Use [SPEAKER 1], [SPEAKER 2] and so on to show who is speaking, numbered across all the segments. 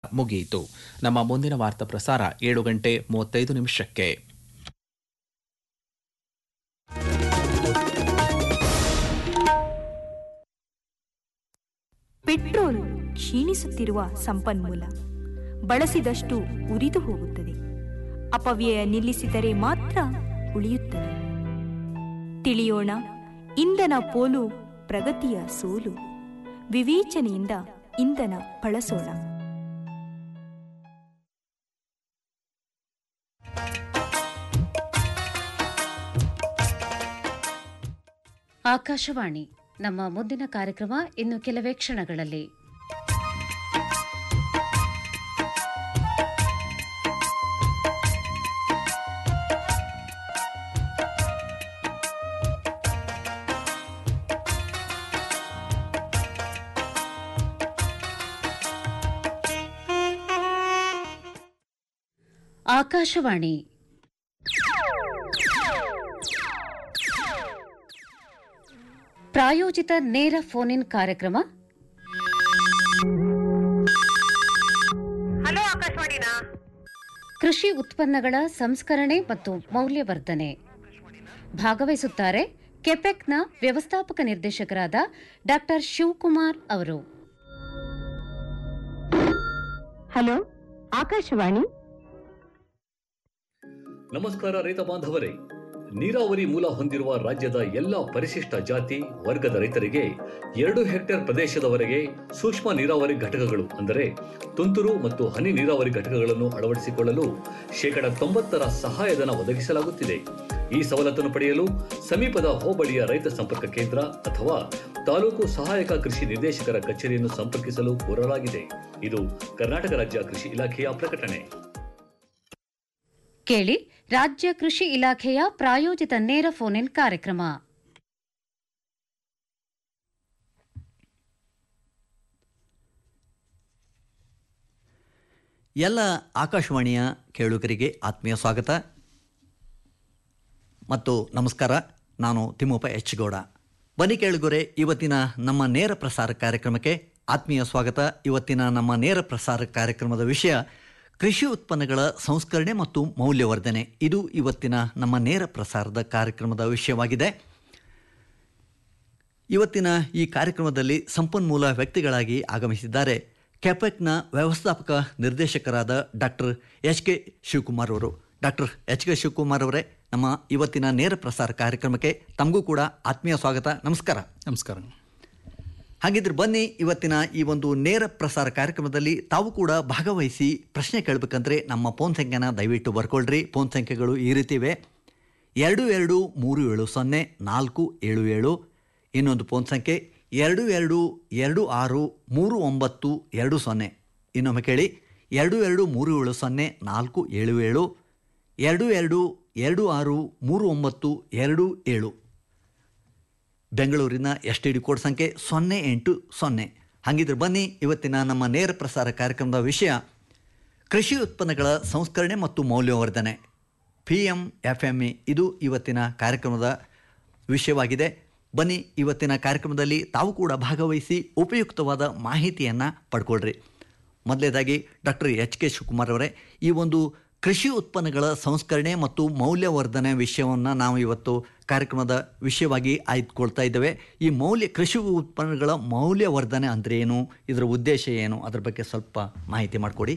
[SPEAKER 1] ಮುಗಿಯಿತು ನಮ್ಮ ಮುಂದಿನ ವಾರ್ತಾ ಪ್ರಸಾರ ಏಳು ಗಂಟೆ ಮೂವತ್ತೈದು ನಿಮಿಷಕ್ಕೆ
[SPEAKER 2] ಪೆಟ್ರೋಲ್ ಕ್ಷೀಣಿಸುತ್ತಿರುವ ಸಂಪನ್ಮೂಲ ಬಳಸಿದಷ್ಟು ಉರಿದು ಹೋಗುತ್ತದೆ ಅಪವ್ಯಯ ನಿಲ್ಲಿಸಿದರೆ ಮಾತ್ರ ಉಳಿಯುತ್ತದೆ ತಿಳಿಯೋಣ ಇಂಧನ ಪೋಲು ಪ್ರಗತಿಯ ಸೋಲು ವಿವೇಚನೆಯಿಂದ ಇಂಧನ ಬಳಸೋಣ
[SPEAKER 3] ಆಕಾಶವಾಣಿ ನಮ್ಮ ಮುಂದಿನ ಕಾರ್ಯಕ್ರಮ ಇನ್ನು ಕೆಲವೇ ಕ್ಷಣಗಳಲ್ಲಿ ಆಕಾಶವಾಣಿ ಪ್ರಾಯೋಜಿತ ನೇರ ಫೋನ್ ಇನ್ ಕಾರ್ಯಕ್ರಮ
[SPEAKER 4] ಹಲೋ ಆಕಾಶವಾಣಿನಾ
[SPEAKER 3] ಕೃಷಿ ಉತ್ಪನ್ನಗಳ ಸಂಸ್ಕರಣೆ ಮತ್ತು ಮೌಲ್ಯವರ್ಧನೆ ಭಾಗವಹಿಸುತ್ತಾರೆ ಕೆಪೆಕ್ನ ವ್ಯವಸ್ಥಾಪಕ ನಿರ್ದೇಶಕರಾದ ಡಾಕ್ಟರ್ ಶಿವಕುಮಾರ್ ಅವರು
[SPEAKER 4] ಹಲೋ ಆಕಾಶವಾಣಿ
[SPEAKER 5] ನಮಸ್ಕಾರ ರೈತ ಬಾಂಧವರೇ ನೀರಾವರಿ ಮೂಲ ಹೊಂದಿರುವ ರಾಜ್ಯದ ಎಲ್ಲ ಪರಿಶಿಷ್ಟ ಜಾತಿ ವರ್ಗದ ರೈತರಿಗೆ ಎರಡು ಹೆಕ್ಟೇರ್ ಪ್ರದೇಶದವರೆಗೆ ಸೂಕ್ಷ್ಮ ನೀರಾವರಿ ಘಟಕಗಳು ಅಂದರೆ ತುಂತುರು ಮತ್ತು ಹನಿ ನೀರಾವರಿ ಘಟಕಗಳನ್ನು ಅಳವಡಿಸಿಕೊಳ್ಳಲು ಶೇಕಡ ತೊಂಬತ್ತರ ಸಹಾಯಧನ ಒದಗಿಸಲಾಗುತ್ತಿದೆ ಈ ಸವಲತ್ತನ್ನು ಪಡೆಯಲು ಸಮೀಪದ ಹೋಬಳಿಯ ರೈತ ಸಂಪರ್ಕ ಕೇಂದ್ರ ಅಥವಾ ತಾಲೂಕು ಸಹಾಯಕ ಕೃಷಿ ನಿರ್ದೇಶಕರ ಕಚೇರಿಯನ್ನು ಸಂಪರ್ಕಿಸಲು ಕೋರಲಾಗಿದೆ ಇದು ಕರ್ನಾಟಕ ರಾಜ್ಯ ಕೃಷಿ ಇಲಾಖೆಯ ಪ್ರಕಟಣೆ
[SPEAKER 3] ಕೇಳಿ ರಾಜ್ಯ ಕೃಷಿ ಇಲಾಖೆಯ ಪ್ರಾಯೋಜಿತ ನೇರ ಫೋನ್ ಇನ್ ಕಾರ್ಯಕ್ರಮ
[SPEAKER 6] ಎಲ್ಲ ಆಕಾಶವಾಣಿಯ ಕೇಳುಗರಿಗೆ ಆತ್ಮೀಯ ಸ್ವಾಗತ ಮತ್ತು ನಮಸ್ಕಾರ ನಾನು ತಿಮ್ಮಪ್ಪ ಎಚ್ ಗೌಡ ಬನ್ನಿ ಕೇಳುಗರೆ ಇವತ್ತಿನ ನಮ್ಮ ನೇರ ಪ್ರಸಾರ ಕಾರ್ಯಕ್ರಮಕ್ಕೆ ಆತ್ಮೀಯ ಸ್ವಾಗತ ಇವತ್ತಿನ ನಮ್ಮ ನೇರ ಪ್ರಸಾರ ಕಾರ್ಯಕ್ರಮದ ವಿಷಯ ಕೃಷಿ ಉತ್ಪನ್ನಗಳ ಸಂಸ್ಕರಣೆ ಮತ್ತು ಮೌಲ್ಯವರ್ಧನೆ ಇದು ಇವತ್ತಿನ ನಮ್ಮ ನೇರ ಪ್ರಸಾರದ ಕಾರ್ಯಕ್ರಮದ ವಿಷಯವಾಗಿದೆ ಇವತ್ತಿನ ಈ ಕಾರ್ಯಕ್ರಮದಲ್ಲಿ ಸಂಪನ್ಮೂಲ ವ್ಯಕ್ತಿಗಳಾಗಿ ಆಗಮಿಸಿದ್ದಾರೆ ಕೆಪೆಕ್ನ ವ್ಯವಸ್ಥಾಪಕ ನಿರ್ದೇಶಕರಾದ ಡಾಕ್ಟರ್ ಎಚ್ ಕೆ ಶಿವಕುಮಾರ್ ಅವರು ಡಾಕ್ಟರ್ ಎಚ್ ಕೆ ಶಿವಕುಮಾರ್ ಅವರೇ ನಮ್ಮ ಇವತ್ತಿನ ನೇರ ಪ್ರಸಾರ ಕಾರ್ಯಕ್ರಮಕ್ಕೆ ತಮಗೂ ಕೂಡ ಆತ್ಮೀಯ ಸ್ವಾಗತ ನಮಸ್ಕಾರ
[SPEAKER 7] ನಮಸ್ಕಾರ
[SPEAKER 6] ಹಾಗಿದ್ರೆ ಬನ್ನಿ ಇವತ್ತಿನ ಈ ಒಂದು ನೇರ ಪ್ರಸಾರ ಕಾರ್ಯಕ್ರಮದಲ್ಲಿ ತಾವು ಕೂಡ ಭಾಗವಹಿಸಿ ಪ್ರಶ್ನೆ ಕೇಳಬೇಕಂದ್ರೆ ನಮ್ಮ ಫೋನ್ ಸಂಖ್ಯೆನ ದಯವಿಟ್ಟು ಬರ್ಕೊಳ್ರಿ ಫೋನ್ ಸಂಖ್ಯೆಗಳು ಈ ರೀತಿ ಇವೆ ಎರಡು ಎರಡು ಮೂರು ಏಳು ಸೊನ್ನೆ ನಾಲ್ಕು ಏಳು ಏಳು ಇನ್ನೊಂದು ಫೋನ್ ಸಂಖ್ಯೆ ಎರಡು ಎರಡು ಎರಡು ಆರು ಮೂರು ಒಂಬತ್ತು ಎರಡು ಸೊನ್ನೆ ಇನ್ನೊಮ್ಮೆ ಕೇಳಿ ಎರಡು ಎರಡು ಮೂರು ಏಳು ಸೊನ್ನೆ ನಾಲ್ಕು ಏಳು ಏಳು ಎರಡು ಎರಡು ಎರಡು ಆರು ಮೂರು ಒಂಬತ್ತು ಎರಡು ಏಳು ಬೆಂಗಳೂರಿನ ಎಸ್ ಟಿ ಡಿ ಕೋಡ್ ಸಂಖ್ಯೆ ಸೊನ್ನೆ ಎಂಟು ಸೊನ್ನೆ ಹಾಗಿದ್ರೆ ಬನ್ನಿ ಇವತ್ತಿನ ನಮ್ಮ ನೇರ ಪ್ರಸಾರ ಕಾರ್ಯಕ್ರಮದ ವಿಷಯ ಕೃಷಿ ಉತ್ಪನ್ನಗಳ ಸಂಸ್ಕರಣೆ ಮತ್ತು ಮೌಲ್ಯವರ್ಧನೆ P M F M E ಇದು ಇವತ್ತಿನ ಕಾರ್ಯಕ್ರಮದ ವಿಷಯವಾಗಿದೆ ಬನ್ನಿ ಇವತ್ತಿನ ಕಾರ್ಯಕ್ರಮದಲ್ಲಿ ತಾವು ಕೂಡ ಭಾಗವಹಿಸಿ ಉಪಯುಕ್ತವಾದ ಮಾಹಿತಿಯನ್ನು ಪಡ್ಕೊಳ್ರಿ ಮೊದಲೇದಾಗಿ ಡಾಕ್ಟರ್ ಎಚ್ ಕೆ ಶಿವಕುಮಾರ್ ಅವರೇ ಈ ಒಂದು ಕೃಷಿ ಉತ್ಪನ್ನಗಳ ಸಂಸ್ಕರಣೆ ಮತ್ತು ಮೌಲ್ಯವರ್ಧನೆ ವಿಷಯವನ್ನು ನಾವು ಇವತ್ತು ಕಾರ್ಯಕ್ರಮದ ವಿಷಯವಾಗಿ ಆಯ್ದುಕೊಳ್ತಾ ಇದ್ದೇವೆ ಈ ಮೌಲ್ಯ ಕೃಷಿ ಉತ್ಪನ್ನಗಳ ಮೌಲ್ಯವರ್ಧನೆ ಅಂದರೆ ಏನು ಇದರ ಉದ್ದೇಶ ಏನು ಅದರ ಬಗ್ಗೆ ಸ್ವಲ್ಪ ಮಾಹಿತಿ ಮಾಡಿಕೊಡಿ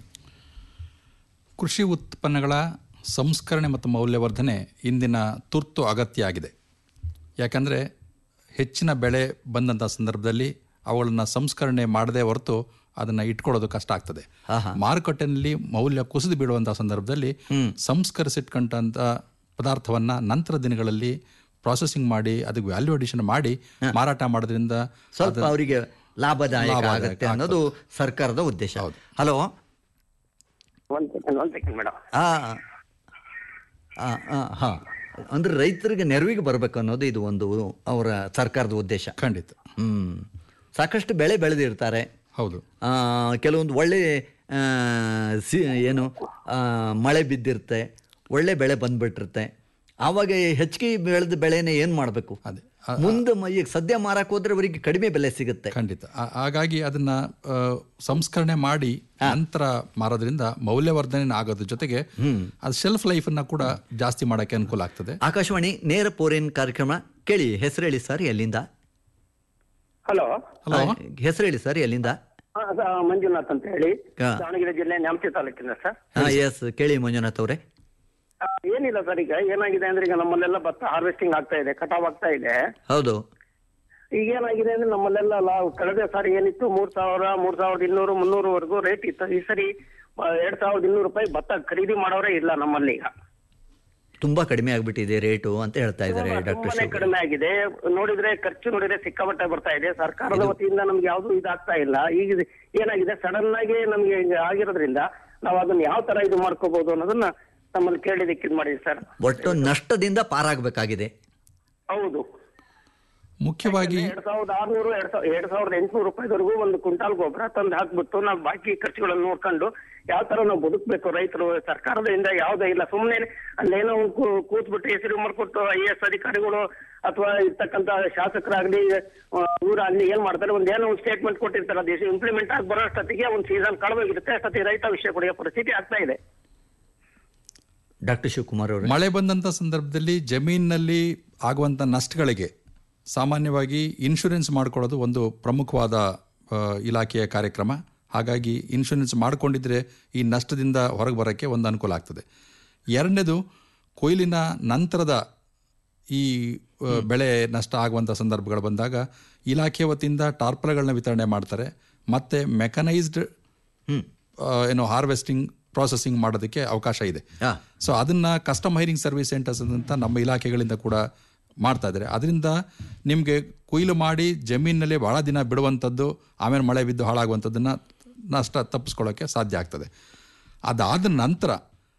[SPEAKER 7] ಕೃಷಿ ಉತ್ಪನ್ನಗಳ ಸಂಸ್ಕರಣೆ ಮತ್ತು ಮೌಲ್ಯವರ್ಧನೆ ಇಂದಿನ ತುರ್ತು ಅಗತ್ಯ ಆಗಿದೆ ಯಾಕಂದರೆ ಹೆಚ್ಚಿನ ಬೆಳೆ ಬಂದಂಥ ಸಂದರ್ಭದಲ್ಲಿ ಅವುಗಳನ್ನು ಸಂಸ್ಕರಣೆ ಮಾಡದೇ ಹೊರತು ಅದನ್ನು ಇಟ್ಕೊಳ್ಳೋದು ಕಷ್ಟ ಆಗ್ತದೆ ಮಾರುಕಟ್ಟೆಯಲ್ಲಿ ಮೌಲ್ಯ ಕುಸಿದು ಬೀಳುವಂಥ ಸಂದರ್ಭದಲ್ಲಿ ಸಂಸ್ಕರಿಸಿಟ್ಕೊಂಡಂಥ ಪದಾರ್ಥವನ್ನು ನಂತರ ದಿನಗಳಲ್ಲಿ ಪ್ರಾಸೆಸಿಂಗ್ ಮಾಡಿ ಅದಕ್ಕೆ ವ್ಯಾಲ್ಯೂ ಅಡಿಷನ್ ಮಾಡಿ ಮಾರಾಟ ಮಾಡೋದ್ರಿಂದ
[SPEAKER 6] ಸ್ವಲ್ಪ ಅವರಿಗೆ ಲಾಭದಾಯಕ
[SPEAKER 7] ಲಾಭದಾಯಕ
[SPEAKER 6] ಆಗುತ್ತೆ ಅನ್ನೋದು ಸರ್ಕಾರದ ಉದ್ದೇಶ ಹಲೋ
[SPEAKER 8] ಒಂದ್ ಸೆಕೆಂಡ್ ಒಂದ್ ಸೆಕೆಂಡ್ ಮೇಡಮ್
[SPEAKER 6] ಆ ಹಾಂ ಅಂದ್ರೆ ರೈತರಿಗೆ ನೆರವಿಗೆ ಬರಬೇಕು ಅನ್ನೋದು ಇದು ಒಂದು ಅವರ ಸರ್ಕಾರದ ಉದ್ದೇಶ
[SPEAKER 7] ಖಂಡಿತ
[SPEAKER 6] ಹ್ಮ್ ಸಾಕಷ್ಟು ಬೆಳೆ ಬೆಳೆದಿರ್ತಾರೆ
[SPEAKER 7] ಹೌದು
[SPEAKER 6] ಆ, ಕೆಲವೊಂದು ಒಳ್ಳೆ ಆ, ಸಿ ಏನು ಆ, ಮಳೆ ಬಿದ್ದಿರುತ್ತೆ ಒಳ್ಳೆ ಬೆಳೆ ಬಂದ್ಬಿಟ್ಟಿರುತ್ತೆ ಆವಾಗ ಹೆಚ್ಚಿಗೆ ಬೆಳೆದ ಬೆಳೆನೇ ಏನು ಮಾಡಬೇಕು
[SPEAKER 7] ಅದೇ
[SPEAKER 6] ಮುಂದೆ ಮ- ಈಗ ಸದ್ಯ ಮಾರಕ್ಕೆ ಹೋದ್ರೆ ಅವರಿಗೆ ಕಡಿಮೆ ಬೆಲೆ ಸಿಗುತ್ತೆ
[SPEAKER 7] ಖಂಡಿತ ಆ- ಹಾಗಾಗಿ ಅದನ್ನ ಆ, ಸಂಸ್ಕರಣೆ ಮಾಡಿ ನಂತರ ಮಾರೋದ್ರಿಂದ ಮೌಲ್ಯವರ್ಧನೆ ಆಗೋದ್ರ ಜೊತೆಗೆ ಅದು ಶೆಲ್ಫ್ ಲೈಫ್ ಅನ್ನ ಕೂಡ ಜಾಸ್ತಿ ಮಾಡಕ್ಕೆ ಅನುಕೂಲ ಆಗ್ತದೆ
[SPEAKER 6] ಆಕಾಶವಾಣಿ ನೇರ ಪೋರೇನ್ ಕಾರ್ಯಕ್ರಮ ಕೇಳಿ ಹೆಸರು ಹೇಳಿ ಸರ್ ಎಲ್ಲಿಂದ
[SPEAKER 8] ಹಲೋ
[SPEAKER 7] ಹಲೋ
[SPEAKER 6] ಹೆಸರು ಹೇಳಿ ಸರ್ ಎಲ್ಲಿಂದ
[SPEAKER 8] ಮಂಜುನಾಥ್ ಅಂತ ಹೇಳಿ
[SPEAKER 6] ಹಾ.
[SPEAKER 8] ದಾವಣಗೆರೆ ಜಿಲ್ಲೆ ನ್ಯಾಮತಿ ತಾಲೂಕಿನ ಸರ್
[SPEAKER 6] ಹಾ ಎಸ್ ಕೇಳಿ ಮಂಜುನಾಥ್ ಅವರೇ
[SPEAKER 8] ಆ, ಏನಿಲ್ಲ ಸರ್ ಈಗ ಏನಾಗಿದೆ ಅಂದ್ರೆ ಈಗ ನಮ್ಮಲ್ಲೆಲ್ಲ ಭತ್ತ ಹಾರ್ವೆಸ್ಟಿಂಗ್ ಆಗ್ತಾ ಇದೆ ಕಟಾವ್ ಆಗ್ತಾ ಇದೆ
[SPEAKER 6] ಹೌದು
[SPEAKER 8] ಈಗ ಏನಾಗಿದೆ ಅಂದ್ರೆ ನಮ್ಮಲ್ಲೆಲ್ಲ ಲಾ- ಕಳೆದ ಸಾರಿ ಏನಿತ್ತು ಮೂರ್ ಸಾವಿರ ಮೂರ್ ಸಾವಿರದ ಇನ್ನೂರು ಮುನ್ನೂರವರೆಗೂ ರೇಟ್ ಇತ್ತು ಈ ಸರಿ ಆ, ಎರಡ್ ಸಾವಿರದ ಇನ್ನೂರು ರೂಪಾಯಿ ಭತ್ತ ಖರೀದಿ ಮಾಡೋರೇ ಇಲ್ಲ ನಮ್ಮಲ್ಲಿ ಈಗ
[SPEAKER 6] ತುಂಬಾ ಕಡಿಮೆ ಆಗ್ಬಿಟ್ಟಿದೆ ರೇಟು ಅಂತ ಹೇಳ್ತಾ ಇದ್ದಾರೆ ಡಾಕ್ಟರ್
[SPEAKER 8] ತುಂಬಾನೇ
[SPEAKER 6] ಶಿವಕುಮಾರ್
[SPEAKER 8] ಕಡಿಮೆ ಆಗಿದೆ ನೋಡಿದ್ರೆ ಖರ್ಚು ನೋಡಿದ್ರೆ ಸಿಕ್ಕಾಪಟ್ಟೆ ಬರ್ತಾ ಇದೆ ಸರ್ಕಾರದ ವತಿಯಿಂದ ನಮ್ಗೆ ಯಾವ್ದು ಇದಾಗ್ತಾ ಇಲ್ಲ ಈಗ ಇದು ಏನಾಗಿದೆ ಸಡನ್ ಆಗಿ ನಮ್ಗೆ ಹಿಂಗೆ ಆಗಿರೋದ್ರಿಂದ ನಾವು ಅದನ್ನ ಯಾವ ತರ ಇದು ಮಾಡ್ಕೋಬಹುದು ಅನ್ನೋದನ್ನ ನಮ್ಮಲ್ಲಿ ಕೇಳಿದಕ್ಕೆ ಇದು ಮಾಡಿದ್ವಿ ಸರ್
[SPEAKER 6] ಒಟ್ಟು ನಷ್ಟದಿಂದ ಪಾರಾಗಬೇಕಾಗಿದೆ
[SPEAKER 8] ಹೌದು
[SPEAKER 7] ಮುಖ್ಯವಾಗಿ
[SPEAKER 8] ಎರಡ್ ಸಾವಿರದ ಆರ್ನೂರು ಎರಡ್ ಸಾವಿರ ಎರಡ್ ಸಾವಿರದ ಎಂಟುನೂರು ರೂಪಾಯಿವರೆಗೂ ಒಂದು ಕ್ವಿಂಟಾಲ್ ಗೊಬ್ಬರ ತಂದು ಹಾಕ್ಬಿಟ್ಟು ನಾವು ಬಾಕಿ ಖರ್ಚುಗಳನ್ನು ನೋಡ್ಕೊಂಡು ಯಾವ ತರ ನಾವು ಬದುಕಬೇಕು ರೈತರು ಸರ್ಕಾರದಿಂದ ಯಾವುದೇ ಇಲ್ಲ ಸುಮ್ಮನೆ ಅಲ್ಲೇನೋ ಒಂದು ಕೂ- ಕೂತ್ಬಿಟ್ಟು ಹೆಸರು ಮಾಡ್ಕೊಟ್ಟು ಐ ಎಸ್ ಅಧಿಕಾರಿಗಳು ಅಥವಾ ಇರ್ತಕ್ಕಂತ ಶಾಸಕರಾಗ್ಲಿ ಆ, ಊರಾಗ್ಲಿ ಏನ್ ಮಾಡ್ತಾರೆ ಒಂದ್ ಏನೋ ಒಂದು ಸ್ಟೇಟ್ಮೆಂಟ್ ಕೊಟ್ಟಿರ್ತಾರೆ ಅದು ಇಂಪ್ಲಿಮೆಂಟ್ ಆಗಿ ಬರೋ ಅಷ್ಟೊತ್ತಿಗೆ ಒಂದು ಸೀಸನ್ ಕಳೆದೋಗಿರುತ್ತೆ ಅಷ್ಟೊತ್ತಿಗೆ ರೈತ ವಿಷಯ ಕೊಡುವ ಪರಿಸ್ಥಿತಿ ಆಗ್ತಾ ಇದೆ
[SPEAKER 6] ಡಾಕ್ಟರ್ ಶಿವಕುಮಾರ್ ಅವರೇ
[SPEAKER 7] ಮಳೆ ಬಂದಂಥ ಸಂದರ್ಭದಲ್ಲಿ ಜಮೀನಿನಲ್ಲಿ ಆಗುವಂಥ ನಷ್ಟಗಳಿಗೆ ಸಾಮಾನ್ಯವಾಗಿ ಇನ್ಶೂರೆನ್ಸ್ ಮಾಡ್ಕೊಳ್ಳೋದು ಒಂದು ಪ್ರಮುಖವಾದ ಆ, ಇಲಾಖೆಯ ಕಾರ್ಯಕ್ರಮ ಹಾಗಾಗಿ ಇನ್ಶೂರೆನ್ಸ್ ಮಾಡಿಕೊಂಡಿದ್ರೆ ಈ ನಷ್ಟದಿಂದ ಹೊರಗೆ ಬರೋಕ್ಕೆ ಒಂದು ಅನುಕೂಲ ಆಗ್ತದೆ ಎರಡನೇದು ಕೊಯ್ಲಿನ ನಂತರದ ಈ ಆ, ಬೆಳೆ ನಷ್ಟ ಆಗುವಂಥ ಸಂದರ್ಭಗಳು ಬಂದಾಗ ಇಲಾಖೆ ವತಿಯಿಂದ ಟಾರ್ಪಲ್ಗಳನ್ನ ವಿತರಣೆ ಮಾಡ್ತಾರೆ ಮತ್ತು ಮೆಕನೈಸ್ಡ್ ಏನು ಹಾರ್ವೆಸ್ಟಿಂಗ್ ಪ್ರಾಸೆಸಿಂಗ್ ಮಾಡೋದಕ್ಕೆ ಅವಕಾಶ ಇದೆ
[SPEAKER 6] ಹಾ.
[SPEAKER 7] ಸೊ ಅದನ್ನ ಕಸ್ಟಮ್ ಹೈರಿಂಗ್ ಸರ್ವಿಸ್ ಸೆಂಟರ್ಸ್ ಅಂತ ನಮ್ಮ ಇಲಾಖೆಗಳಿಂದ ಕೂಡ ಮಾಡ್ತಾ ಇದ್ದಾರೆ ಅದರಿಂದ ನಿಮಗೆ ಕೊಯ್ಲು ಮಾಡಿ ಜಮೀನಿನಲ್ಲಿ ಭಾಳ ದಿನ ಬಿಡುವಂಥದ್ದು ಆಮೇಲೆ ಮಳೆ ಬಿದ್ದು ಹಾಳಾಗುವಂಥದ್ದನ್ನು ನಷ್ಟ ತಪ್ಪಿಸ್ಕೊಳ್ಳೋಕ್ಕೆ ಸಾಧ್ಯ ಆಗ್ತದೆ ಅದಾದ ನಂತರ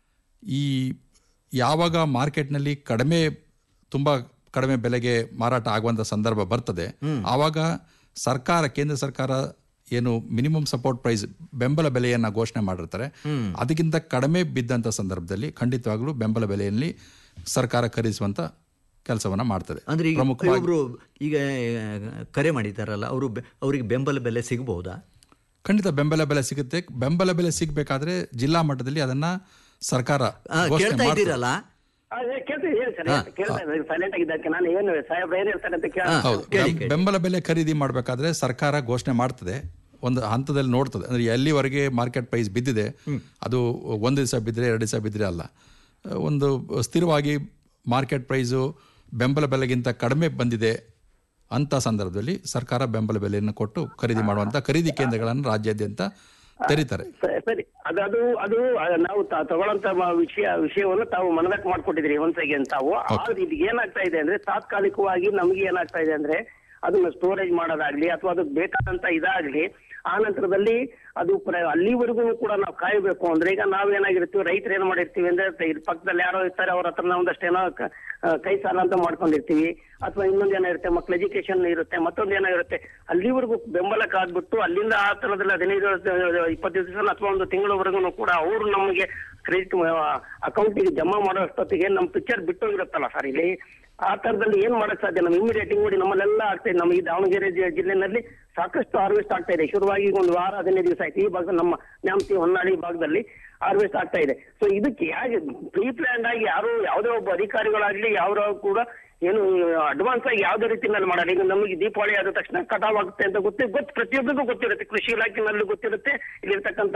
[SPEAKER 7] ಈ ಯಾವಾಗ ಮಾರ್ಕೆಟ್ನಲ್ಲಿ ಕಡಿಮೆ ತುಂಬ ಕಡಿಮೆ ಬೆಲೆಗೆ ಮಾರಾಟ ಆಗುವಂಥ ಸಂದರ್ಭ ಬರ್ತದೆ ಆವಾಗ ಸರ್ಕಾರ ಕೇಂದ್ರ ಸರ್ಕಾರ ಏನು ಮಿನಿಮಮ್ ಸಪೋರ್ಟ್ ಪ್ರೈಸ್ ಬೆಂಬಲ ಬೆಲೆಯನ್ನು ಘೋಷಣೆ ಮಾಡಿರ್ತಾರೆ ಅದಕ್ಕಿಂತ ಕಡಿಮೆ ಬಿದ್ದಂಥ ಸಂದರ್ಭದಲ್ಲಿ ಖಂಡಿತವಾಗ್ಲೂ ಬೆಂಬಲ ಬೆಲೆಯಲ್ಲಿ ಸರ್ಕಾರ ಖರೀದಿಸುವಂಥ ಕೆಲಸವನ್ನ ಮಾಡ್ತದೆ
[SPEAKER 6] ಅಂದ್ರೆ ಈಗ
[SPEAKER 7] ಪ್ರಮುಖವಾಗಿ
[SPEAKER 6] ಒಬ್ರು ಈಗ ಕರೆ ಮಾಡಿದ್ದಾರಲ್ಲ ಅವರು ಅವರಿಗೆ ಬೆಂಬಲ ಬೆಲೆ ಸಿಗಬಹುದಾ
[SPEAKER 7] ಖಂಡಿತ ಬೆಂಬಲ ಬೆಲೆ ಸಿಗುತ್ತೆ ಬೆಂಬಲ ಬೆಲೆ ಸಿಗಬೇಕಾದ್ರೆ ಜಿಲ್ಲಾ ಮಟ್ಟದಲ್ಲಿ ಅದನ್ನ ಸರ್ಕಾರ ಘೋಷಣೆ
[SPEAKER 6] ಕೇಳ್ತಾ
[SPEAKER 7] ಮಾಡ್ತದೆ.
[SPEAKER 6] ಇದ್ದೀರಲ್ಲ
[SPEAKER 8] ಅದೇ ಕೇಳ್ತೀವಿ ಹೇಳಿ ಸರ್ ಕೇಳ್ತಾ ಇದ್ದೀನಿ ಸೈಲೆಂಟ್ ಆಗಿದ್ದಕ್ಕೆ ನಾನು ಏನು ಸಾಹೇಬ್ರು ಏನ್ ಹೇಳ್ತಾರೆ ಅಂತ ಕೇಳ
[SPEAKER 7] ಹೌದು ಬೆಂ- ಬೆಂಬಲ ಬೆಲೆ ಖರೀದಿ ಮಾಡಬೇಕಾದ್ರೆ ಸರ್ಕಾರ ಘೋಷಣೆ ಮಾಡ್ತದೆ ಒಂದು ಹಂತದಲ್ಲಿ ನೋಡ್ತದೆ ಅಂದ್ರೆ ಎಲ್ಲಿವರೆಗೆ ಮಾರ್ಕೆಟ್ ಪ್ರೈಸ್ ಬಿದ್ದಿದೆ ಅದು ಒಂದು ದಿವಸ ಬಿದ್ದರೆ ಎರಡು ದಿವಸ ಬಿದ್ದರೆ ಅಲ್ಲ ಒಂದು ಸ್ಥಿರವಾಗಿ ಮಾರ್ಕೆಟ್ ಪ್ರೈಸು ಬೆಂಬಲ ಬೆಲೆಗಿಂತ ಕಡಿಮೆ ಬಂದಿದೆ ಅಂತ ಸಂದರ್ಭದಲ್ಲಿ ಸರ್ಕಾರ ಬೆಂಬಲ ಬೆಲೆಯನ್ನು ಕೊಟ್ಟು ಖರೀದಿ ಮಾಡುವಂಥ ಖರೀದಿ ಕೇಂದ್ರಗಳನ್ನು ರಾಜ್ಯಾದ್ಯಂತ ತೆರೀತಾರೆ
[SPEAKER 8] ಸ- ಸರಿ ಅದು ಅದು ಅದು ಆ, ನಾವು ತ- ತಗೊಳ್ಳೋಂತ ಮ- ವಿಷಯ ವಿಷಯವನ್ನು ತಾವು ಮನದಟ್ಟು ಮಾಡ್ಕೊಟ್ಟಿದ್ರಿ ಒಂದ್ಸಗೆ ತಾವು ಆದ್ರೆ ಇದು ಏನಾಗ್ತಾ ಇದೆ ಅಂದ್ರೆ ತಾತ್ಕಾಲಿಕವಾಗಿ ನಮ್ಗೆ ಏನಾಗ್ತಾ ಇದೆ ಅಂದ್ರೆ ಅದನ್ನ ಸ್ಟೋರೇಜ್ ಮಾಡೋದಾಗ್ಲಿ ಅಥವಾ ಅದಕ್ಕೆ ಬೇಕಾದಂತ ಇದಾಗ್ಲಿ ಆ ನಂತರದಲ್ಲಿ ಅದು ಪ್ರ- ಅಲ್ಲಿವರೆಗೂ ಕೂಡ ನಾವು ಕಾಯಬೇಕು ಅಂದ್ರೆ ಈಗ ನಾವೇನಾಗಿರ್ತೀವಿ ರೈತರು ಏನ್ ಮಾಡಿರ್ತೀವಿ ಅಂದ್ರೆ ತ- ಇಲ್ಲಿ ಪಕ್ಕದಲ್ಲಿ ಯಾರೋ ಇರ್ತಾರೆ ಅವ್ರ ಹತ್ರ ನಾವು ಒಂದಷ್ಟೇನೋ ಕ- ಆ, ಕೈ ಸಾಲ ಅಂತ ಮಾಡ್ಕೊಂಡಿರ್ತೀವಿ ಅಥವಾ ಇನ್ನೊಂದ್ ಏನಾಗಿರುತ್ತೆ ಮಕ್ಳ ಎಜುಕೇಶನ್ ಇರುತ್ತೆ ಮತ್ತೊಂದ್ ಏನಾಗಿರುತ್ತೆ ಅಲ್ಲಿವರೆಗೂ ಬೆಂಬಲ ಕಾದ್ಬಿಟ್ಟು ಅಲ್ಲಿಂದ ಆ ತರದಲ್ಲಿ ಹದಿನೈದು ಇಪ್ಪತ್ತು ದಿವಸ ಅಥವಾ ಒಂದು ತಿಂಗಳವರೆಗೂ ಕೂಡ ಅವರು ನಮಗೆ ಕ್ರೆಡಿಟ್ ಅಕೌಂಟಿಗೆ ಜಮಾ ಮಾಡೋ ಅಷ್ಟೊತ್ತಿಗೆ ನಮ್ಮ ಪಿಕ್ಚರ್ ಬಿಟ್ಟೋಗಿರುತ್ತಲ್ಲ ಸರ್ ಇಲ್ಲಿ ಆ ತರದಲ್ಲಿ ಏನ್ ಮಾಡಕ್ ಸಾಧ್ಯ ನಮ್ಮ ಇಮಿಡಿಯೇಟ್ ನೋಡಿ ನಮ್ಮಲ್ಲೆಲ್ಲ ಆಗ್ತಾ ಇದೆ ನಮ್ಮ ಈ ದಾವಣಗೆರೆ ಜಿ- ಜಿಲ್ಲೆನಲ್ಲಿ ಸಾಕಷ್ಟು ಹಾರ್ವೆಸ್ಟ್ ಆಗ್ತಾ ಇದೆ ಶುರುವಾಗಿ ಈಗ ಒಂದು ವಾರ ಹದಿನೈದು ದಿವಸ ಆಯ್ತು ಈ ಭಾಗ ನಮ್ಮ ನ್ಯಾಮತಿ ಹೊನ್ನಾಳಿ ಭಾಗದಲ್ಲಿ ಹಾರ್ವೆಸ್ಟ್ ಆಗ್ತಾ ಇದೆ ಸೊ ಇದಕ್ಕೆ ಹೇಗೆ ಪ್ರೀ ಪ್ಲಾನ್ ಆಗಿ ಯಾರು ಯಾವುದೇ ಒಬ್ಬ ಅಧಿಕಾರಿಗಳಾಗ್ಲಿ ಯಾರು ಕೂಡ ಏನು ಅಡ್ವಾನ್ಸ್ ಆಗಿ ಯಾವುದೇ ರೀತಿಯಲ್ಲಿ ಮಾಡಲ್ಲ ಈಗ ನಮಗೆ ದೀಪಾವಳಿ ಆದ ತಕ್ಷಣ ಕಟಾವ್ ಆಗುತ್ತೆ ಅಂತ ಗೊತ್ತಿ ಗೊತ್ತು ಪ್ರತಿಯೊಬ್ಬರಿಗೂ ಗೊತ್ತಿರುತ್ತೆ ಕೃಷಿ ಇಲಾಖೆನಲ್ಲಿ ಗೊತ್ತಿರುತ್ತೆ ಇಲ್ಲಿರ್ತಕ್ಕಂಥ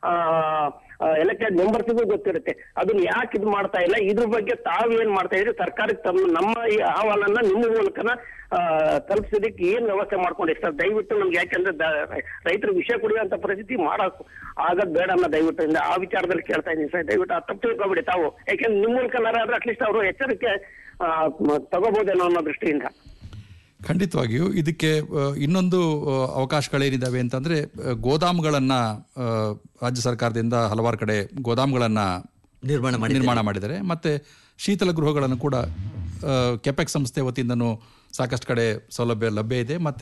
[SPEAKER 8] ಎಲೆಕ್ಟೆಡ್ ಮೆಂಬರ್ಸ್ಗೂ ಗೊತ್ತಿರುತ್ತೆ ಅದನ್ನ ಯಾಕೆ ಇದು ಮಾಡ್ತಾ ಇಲ್ಲ ಇದ್ರ ಬಗ್ಗೆ ತಾವು ಏನ್ ಮಾಡ್ತಾ ಇದ್ರಿ ಸರ್ಕಾರಕ್ಕೆ ತಮ್ಮ ನಮ್ಮ ಈ ಅಹವಾಲನ್ನ ನಿಮ್ಮ ಮೂಲಕನ ಆ, ತಲುಪಿಸೋದಕ್ಕೆ ಏನ್ ವ್ಯವಸ್ಥೆ ಮಾಡ್ಕೊಂಡಿರ್ತಾರೆ ದಯವಿಟ್ಟು ನಮ್ಗೆ ಯಾಕೆಂದ್ರೆ ದ- ರೈತರು ವಿಷಯ ಕುಡಿಯುವಂತ ಪರಿಸ್ಥಿತಿ ಮಾಡಕ್ ಆಗದ್ ಬೇಡ ಅನ್ನೋ ದಯವಿಟ್ಟು ಇಂದ ಆ ವಿಚಾರದಲ್ಲಿ ಕೇಳ್ತಾ ಇದ್ದೀನಿ ಸರ್ ದಯವಿಟ್ಟು ಅದು ತಪ್ಪು ತಿಳ್ಕೊಬಿಡಿ ತಾವು ಯಾಕೆಂದ್ರೆ ನಿಮ್ಮ ಮೂಲಕ ಆದ್ರೆ ಅಟ್ಲೀಸ್ಟ್ ಅವರು ಎಚ್ಚರಿಕೆ ಆ, ಮ- ತಗೋಬಹುದೇನೋ ಅನ್ನೋ ದೃಷ್ಟಿಯಿಂದ
[SPEAKER 7] ಖಂಡಿತವಾಗಿಯೂ ಇದಕ್ಕೆ ಆ, ಇನ್ನೊಂದು ಆ, ಅವಕಾಶಗಳೇನಿದ್ದಾವೆ ಅಂತಂದರೆ ಗೋದಾಮುಗಳನ್ನು ರಾಜ್ಯ ಸರ್ಕಾರದಿಂದ ಹಲವಾರು ಕಡೆ ಗೋದಾಮುಗಳನ್ನು
[SPEAKER 6] ನಿರ್ಮಾಣ ಮಾಡಿ
[SPEAKER 7] ನಿರ್ಮಾಣ ಮಾಡಿದ್ದಾರೆ ಮತ್ತು ಶೀತಲ ಗೃಹಗಳನ್ನು ಕೂಡ ಕೆಪೆಕ್ ಸಂಸ್ಥೆ ವತಿಯಿಂದನೂ ಸಾಕಷ್ಟು ಕಡೆ ಸೌಲಭ್ಯ ಲಭ್ಯ ಇದೆ ಮತ್ತು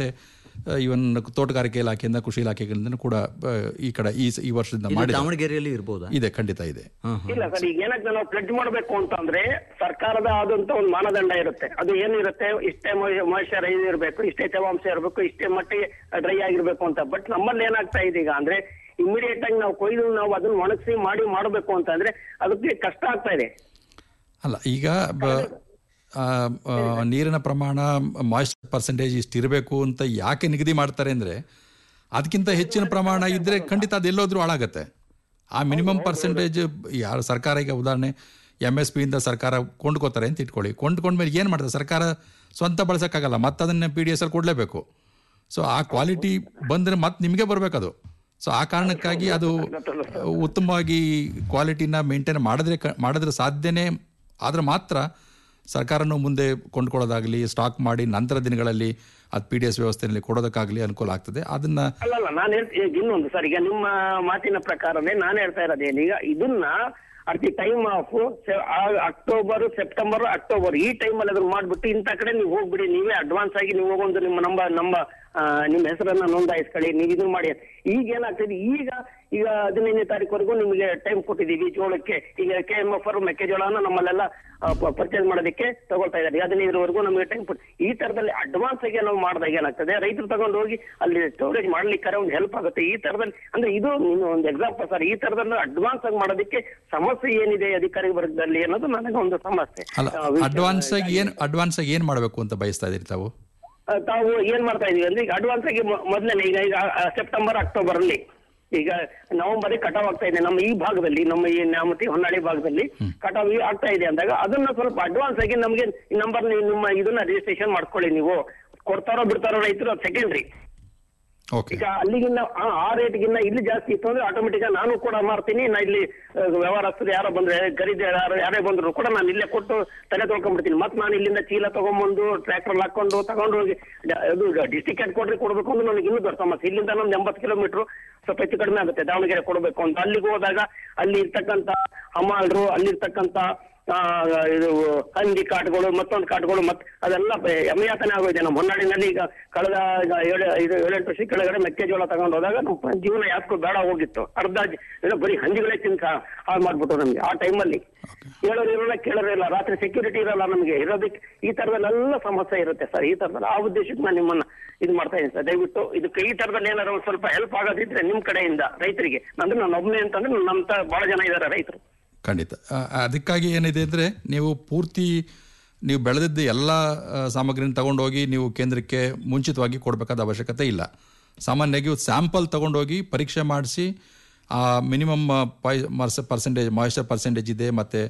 [SPEAKER 7] ಇವನ್ ತೋಟಗಾರಿಕೆ ಇಲಾಖೆಯಿಂದ ಕೃಷಿ ಇಲಾಖೆಗಳಿಂದ ಕೂಡ ಆ, ಈ ಕಡೆ ಈ ಸ- ಈ ವರ್ಷದಿಂದ
[SPEAKER 6] ಇದು
[SPEAKER 7] ಮಾಡಿ
[SPEAKER 6] ದಾವಣಗೆರೆಯಲ್ಲಿ ಇರ್ಬೋದಾ
[SPEAKER 7] ಇದೆ ಖಂಡಿತ ಇದೆ
[SPEAKER 8] ಇಲ್ಲ ಸರ್ ಈಗ ಏನಾಗ್ತದೆ ನಾವು ಪ್ಲೆಡ್ಜ್ ಮಾಡಬೇಕು ಅಂತಂದ್ರೆ ಸರ್ಕಾರದ ಆದಂತ ಒಂದು ಮಾನದಂಡ ಇರುತ್ತೆ ಅದು ಏನಿರುತ್ತೆ ಇಷ್ಟೇ ಮಾಯಿಶ್ಚರೈಸ್ ಇರಬೇಕು ಇಷ್ಟೇ ತೇವಾಂಶ ಇರಬೇಕು ಇಷ್ಟೇ ಮಟ್ಟಿಗೆ ಡ್ರೈ ಆಗಿರ್ಬೇಕು ಅಂತ ಬಟ್ ನಮ್ಮಲ್ಲಿ ಏನಾಗ್ತಾ ಇದೆ ಈಗ ಅಂದ್ರೆ ಇಮಿಡಿಯೇಟ್ ಆಗಿ ನಾವು ಕೊಯ್ದು ನಾವು ಅದನ್ನ ಒಣಗಿಸಿ ಮಾಡಿ ಮಾಡಬೇಕು ಅಂತಂದ್ರೆ ಅದಕ್ಕೆ ಕಷ್ಟ ಆಗ್ತಾ ಇದೆ
[SPEAKER 7] ಅಲ್ಲ ಈಗ ಬ- ಆ, ಆ, ನೀರಿನ ಪ್ರಮಾಣ ಮಾಯಿಶ್ಚರ್ ಪರ್ಸೆಂಟೇಜ್ ಇಷ್ಟು ಇರಬೇಕು ಅಂತ ಯಾಕೆ ನಿಗದಿ ಮಾಡ್ತಾರೆ ಅಂದರೆ ಅದಕ್ಕಿಂತ ಹೆಚ್ಚಿನ ಪ್ರಮಾಣ ಇದ್ದರೆ ಖಂಡಿತ ಅದು ಎಲ್ಲೋದ್ರೂ ಹಾಳಾಗತ್ತೆ ಆ ಮಿನಿಮಮ್ ಪರ್ಸೆಂಟೇಜ್ ಯಾರು ಸರ್ಕಾರ ಈಗ ಉದಾಹರಣೆ ಎಮ್ ಎಸ್ ಪಿಯಿಂದ ಸರ್ಕಾರ ಕೊಂಡ್ಕೋತಾರೆ ಅಂತ ಇಟ್ಕೊಳ್ಳಿ ಕೊಂಡ್ಕೊಂಡ್ಮೇಲೆ ಏನು ಮಾಡ್ತಾರೆ ಸರ್ಕಾರ ಸ್ವಂತ ಬಳಸೋಕ್ಕಾಗಲ್ಲ ಮತ್ತೆ ಅದನ್ನು ಪಿ ಡಿ ಎಸ್ ಅಲ್ಲಿ ಕೊಡಲೇಬೇಕು ಸೊ ಆ ಕ್ವಾಲಿಟಿ ಬಂದರೆ ಮತ್ತೆ ನಿಮಗೆ ಬರಬೇಕದು ಸೊ ಆ ಕಾರಣಕ್ಕಾಗಿ ಅದು ಉತ್ತಮವಾಗಿ ಕ್ವಾಲಿಟಿನ ಮೇಂಟೈನ್ ಮಾಡಿದ್ರೆ ಕ- ಮಾಡಿದ್ರೆ ಸಾಧ್ಯನೇ ಆದ್ರೆ ಮಾತ್ರ ಸರ್ಕಾರನು ಮುಂದೆ ಕೊಂಡ್ಕೊಳ್ಳೋದಾಗಲಿ ಸ್ಟಾಕ್ ಮಾಡಿ ನಂತರ ದಿನಗಳಲ್ಲಿ ಅದು ಪಿ ಡಿ ಎಸ್ ವ್ಯವಸ್ಥೆಯಲ್ಲಿ ಕೊಡೋದಕ್ಕಾಗಲಿ ಅನುಕೂಲ ಆಗ್ತದೆ ಅದನ್ನ
[SPEAKER 8] ಅಲ್ಲಲ್ಲ ನಾನು ಹೇಳ್ತೀನಿ ಈಗ ಇನ್ನೊಂದು ಸರ್ ಈಗ ನಿಮ್ಮ ಮಾತಿನ ಪ್ರಕಾರವೇ ನಾನು ಹೇಳ್ತಾ ಇರೋದೇನೀಗ ಇದನ್ನ at the time of October September October ಈ ಟೈಮಲ್ಲಿ ಅದನ್ನ ಮಾಡ್ಬಿಟ್ಟು ಇಂಥ ಕಡೆ ನೀವು ಹೋಗ್ಬಿಡಿ ನೀವೇ ಅಡ್ವಾನ್ಸ್ ಆಗಿ ನೀವು ಹೋಗೊಂದು ನಿಮ್ಮ ನಮ್ಮ ನಮ್ಮ ಆ, ನಿಮ್ಮ ಹೆಸರನ್ನ ನೋಂದಾಯಿಸ್ಕೊಳ್ಳಿ ನೀವು ಇದನ್ನ ಮಾಡಿ ಈಗ ಏನಾಗ್ತದೆ ಈಗ ಈಗ ಹದಿನೈದನೇ ತಾರೀಕುವರೆಗೂ ನಿಮಗೆ ಟೈಮ್ ಕೊಟ್ಟಿದ್ದೀವಿ ಜೋಳಕ್ಕೆ ಈಗ ಕೆ ಎಂ ಎಫ್ ಮೆಕ್ಕೆಜೋಳನ ನಮ್ಮಲ್ಲೆಲ್ಲ ಪರ್ಚೇಸ್ ಮಾಡೋದಕ್ಕೆ ತಗೊಳ್ತಾ ಇದ್ದಾರೆ ಹದಿನೈದರವರೆಗೂ ನಮಗೆ ಟೈಮ್ ಕೊಟ್ಟು ಈ ತರದಲ್ಲಿ ಅಡ್ವಾನ್ಸ್ ಆಗಿ ನಾವು ಮಾಡಿದಾಗ ಏನಾಗ್ತದೆ ರೈತರು ತಗೊಂಡು ಹೋಗಿ ಅಲ್ಲಿ ಸ್ಟೋರೇಜ್ ಮಾಡ್ಲಿಕ್ಕೆ ಒಂದು ಹೆಲ್ಪ್ ಆಗುತ್ತೆ ಈ ತರದಲ್ಲಿ ಅಂದ್ರೆ ಇದು ನೀನು ಒಂದು ಎಕ್ಸಾಂಪಲ್ ಸರ್ ಈ ತರದಲ್ಲಿ ಅಡ್ವಾನ್ಸ್ ಆಗಿ ಮಾಡೋದಕ್ಕೆ ಸಮಸ್ಯೆ ಏನಿದೆ ಅಧಿಕಾರಿ ವರ್ಗದಲ್ಲಿ ಅನ್ನೋದು ನನಗೆ ಒಂದು ಸಮಸ್ಯೆ
[SPEAKER 7] ಅಲ್ಲ
[SPEAKER 8] ಆ, ವಿಷಯ-
[SPEAKER 7] ಅಡ್ವಾನ್ಸ್ ಆಗಿ ಏನು ಅಡ್ವಾನ್ಸ್ ಆಗಿ ಏನು ಮಾಡಬೇಕು ಅಂತ ಬಯಸ್ತಾ ಇದ್ದೀರಿ ತಾವು
[SPEAKER 8] ಆ, ತಾವು ಏನ್ ಮಾಡ್ತಾ ಇದೀವಿ ಅಂದ್ರೆ ಈಗ ಅಡ್ವಾನ್ಸ್ ಆಗಿ ಮೊ- ಮೊದಲನೇ ಈಗ ಈಗ ಆ, ಸೆಪ್ಟೆಂಬರ್ ಅಕ್ಟೋಬರ್ ಅಲ್ಲಿ ಈಗ ನವೆಂಬರ್ ಕಟಾವ್ ಆಗ್ತಾ ಇದೆ ನಮ್ಮ ಈ ಭಾಗದಲ್ಲಿ ನಮ್ಮ ಈ ನ್ಯಾಮತಿ ಹೊನ್ನಾಳಿ ಭಾಗದಲ್ಲಿ ಕಟಾವ್ ಈ ಆಗ್ತಾ ಇದೆ ಅಂದಾಗ ಅದನ್ನ ಸ್ವಲ್ಪ ಅಡ್ವಾನ್ಸ್ ಆಗಿ ನಮಗೆ ನಂಬರ್ ನಿಮ್ಮ ಇದನ್ನ ರಿಜಿಸ್ಟ್ರೇಷನ್ ಮಾಡ್ಕೊಳ್ಳಿ ನೀವು ಕೊಡ್ತಾರೋ ಬಿಡ್ತಾರೋ ರೈತರು ಅದು ಸೆಕೆಂಡ್ರಿ
[SPEAKER 7] ಓಕೆ
[SPEAKER 8] ಈಗ ಅಲ್ಲಿಗಿನ್ನ ಆ ಆ ರೇಟ್ಗಿನ್ನ ಇಲ್ಲಿ ಜಾಸ್ತಿ ಇತ್ತು ಅಂದ್ರೆ ಆಟೋಮೆಟಿಕ್ ನಾನು ಕೂಡ ಮಾಡ್ತೀನಿ ನಾ ಇಲ್ಲಿ ಆ, ವ್ಯವಹಾರಸ್ಥರು ಯಾರೋ ಬಂದ್ರೆ ಖರೀದಿ ಯಾರು ಯಾರೇ ಬಂದ್ರು ಕೂಡ ನಾನು ಇಲ್ಲೇ ಕೊಟ್ಟು ತಲೆ ತೊಳ್ಕೊಂಡ್ಬಿಡ್ತೀನಿ ಮತ್ತೆ ನಾನು ಇಲ್ಲಿಂದ ಚೀಲ ತಗೊಂಡ್ಬಂದು ಟ್ರ್ಯಾಕ್ಟರ್ ಹಾಕೊಂಡು ತಗೊಂಡು ಹೋಗಿ ಡ- ಅದು ಡಿಸ್ಟಿಕ್ ಹೆಡ್ ಕೊಡ್ರಿ ಕೊಡ್ಬೇಕು ಅಂದ್ರೆ ನನಗೆ ಇನ್ನೂ ದೊಡ್ಡ ಸಮಸ್ಯೆ ಇಲ್ಲಿಂದ ನಮ್ದು ಎಂಬತ್ತು ಕಿಲೋಮೀಟರ್ ಸ್ವಲ್ಪ ಹೆಚ್ಚು ಕಡಿಮೆ ಆಗುತ್ತೆ ದಾವಣಗೆರೆ ಕೊಡಬೇಕು ಅಂತ ಅಲ್ಲಿಗೆ ಹೋದಾಗ ಅಲ್ಲಿ ಇರ್ತಕ್ಕಂತ ಹಮಾಲ್ರು ಅಲ್ಲಿರ್ತಕ್ಕಂತ ಆ, ಇದು ಹಂದಿ ಕಾಟುಗಳು ಮತ್ತೊಂದು ಕಾಟುಗಳು ಮತ್ ಅದೆಲ್ಲ ಬೆ- ಯಮಯಾತನೆ ಆಗೋಯ್ತು ನಮ್ಮ ಹೊನ್ನಾಳಿನಲ್ಲಿ ಈಗ ಕಳೆದ ಈಗ ಏಳು ಐದು ಏಳೆಂಟು ವರ್ಷ ಕೆಳಗಡೆ ಮೆಕ್ಕೆಜೋಳ ತಗೊಂಡು ಹೋದಾಗ ನಮ್ಮ ಜೀವನ ಯಾಕೋ ಬೇಡ ಹೋಗಿತ್ತು ಅರ್ಧ ಜ- ಏನೋ ಬರೀ ಹಂದಿಗಳೇ ತಿನ್ಕ ಹಾಳು ಮಾಡ್ಬಿಟ್ಟು ನಮ್ಗೆ ಆ ಟೈಮಲ್ಲಿ ಹೇಳೋರು ಇರೋಲ್ಲ ಕೇಳೋರು ಇಲ್ಲ ರಾತ್ರಿ ಸೆಕ್ಯೂರಿಟಿ ಇರಲ್ಲ ನಮಗೆ ಇರೋದಕ್ಕೆ ಈ ತರದಲ್ಲೆಲ್ಲ ಸಮಸ್ಯೆ ಇರುತ್ತೆ ಸರ್ ಈ ತರದಲ್ಲಿ ಆ ಉದ್ದೇಶಕ್ಕೆ ನಾನು ನಿಮ್ಮನ್ನ ಇದು ಮಾಡ್ತಾ ಇದ್ದೀನಿ ಸರ್ ದಯವಿಟ್ಟು ಇದಕ್ಕೆ ಈ ತರದಲ್ಲಿ ಏನಾದ್ರು ಒಂದ್ ಸ್ವಲ್ಪ ಹೆಲ್ಪ್ ಆಗೋದಿದ್ರೆ ನಿಮ್ ಕಡೆಯಿಂದ ರೈತರಿಗೆ ಅಂದ್ರೆ ನಾನು ಒಬ್ಬನೇ ಅಂತಂದ್ರೆ ನಮ್ಮ ತ- ಬಹಳ ಜನ ಇದ್ದಾರೆ ರೈತರು
[SPEAKER 7] ಖಂಡಿತ ಆ, ಅದಕ್ಕಾಗಿ ಏನಿದೆ ಅಂದರೆ ನೀವು ಪೂರ್ತಿ ನೀವು ಬೆಳೆದಿದ್ದ ಎಲ್ಲ ಆ, ಸಾಮಗ್ರಿನ ತಗೊಂಡೋಗಿ ನೀವು ಕೇಂದ್ರಕ್ಕೆ ಮುಂಚಿತವಾಗಿ ಕೊಡಬೇಕಾದ ಅವಶ್ಯಕತೆ ಇಲ್ಲ ಸಾಮಾನ್ಯವಾಗಿ ಸ್ಯಾಂಪಲ್ ತಗೊಂಡೋಗಿ ಪರೀಕ್ಷೆ ಮಾಡಿಸಿ ಆ ಮಿನಿಮಮ್ ಪೈ ಮರ್ಸ ಪರ್ಸೆಂಟೇಜ್ ಮಾಯಿಶ್ಚರ್ ಪರ್ಸೆಂಟೇಜ್ ಇದೆ ಮತ್ತು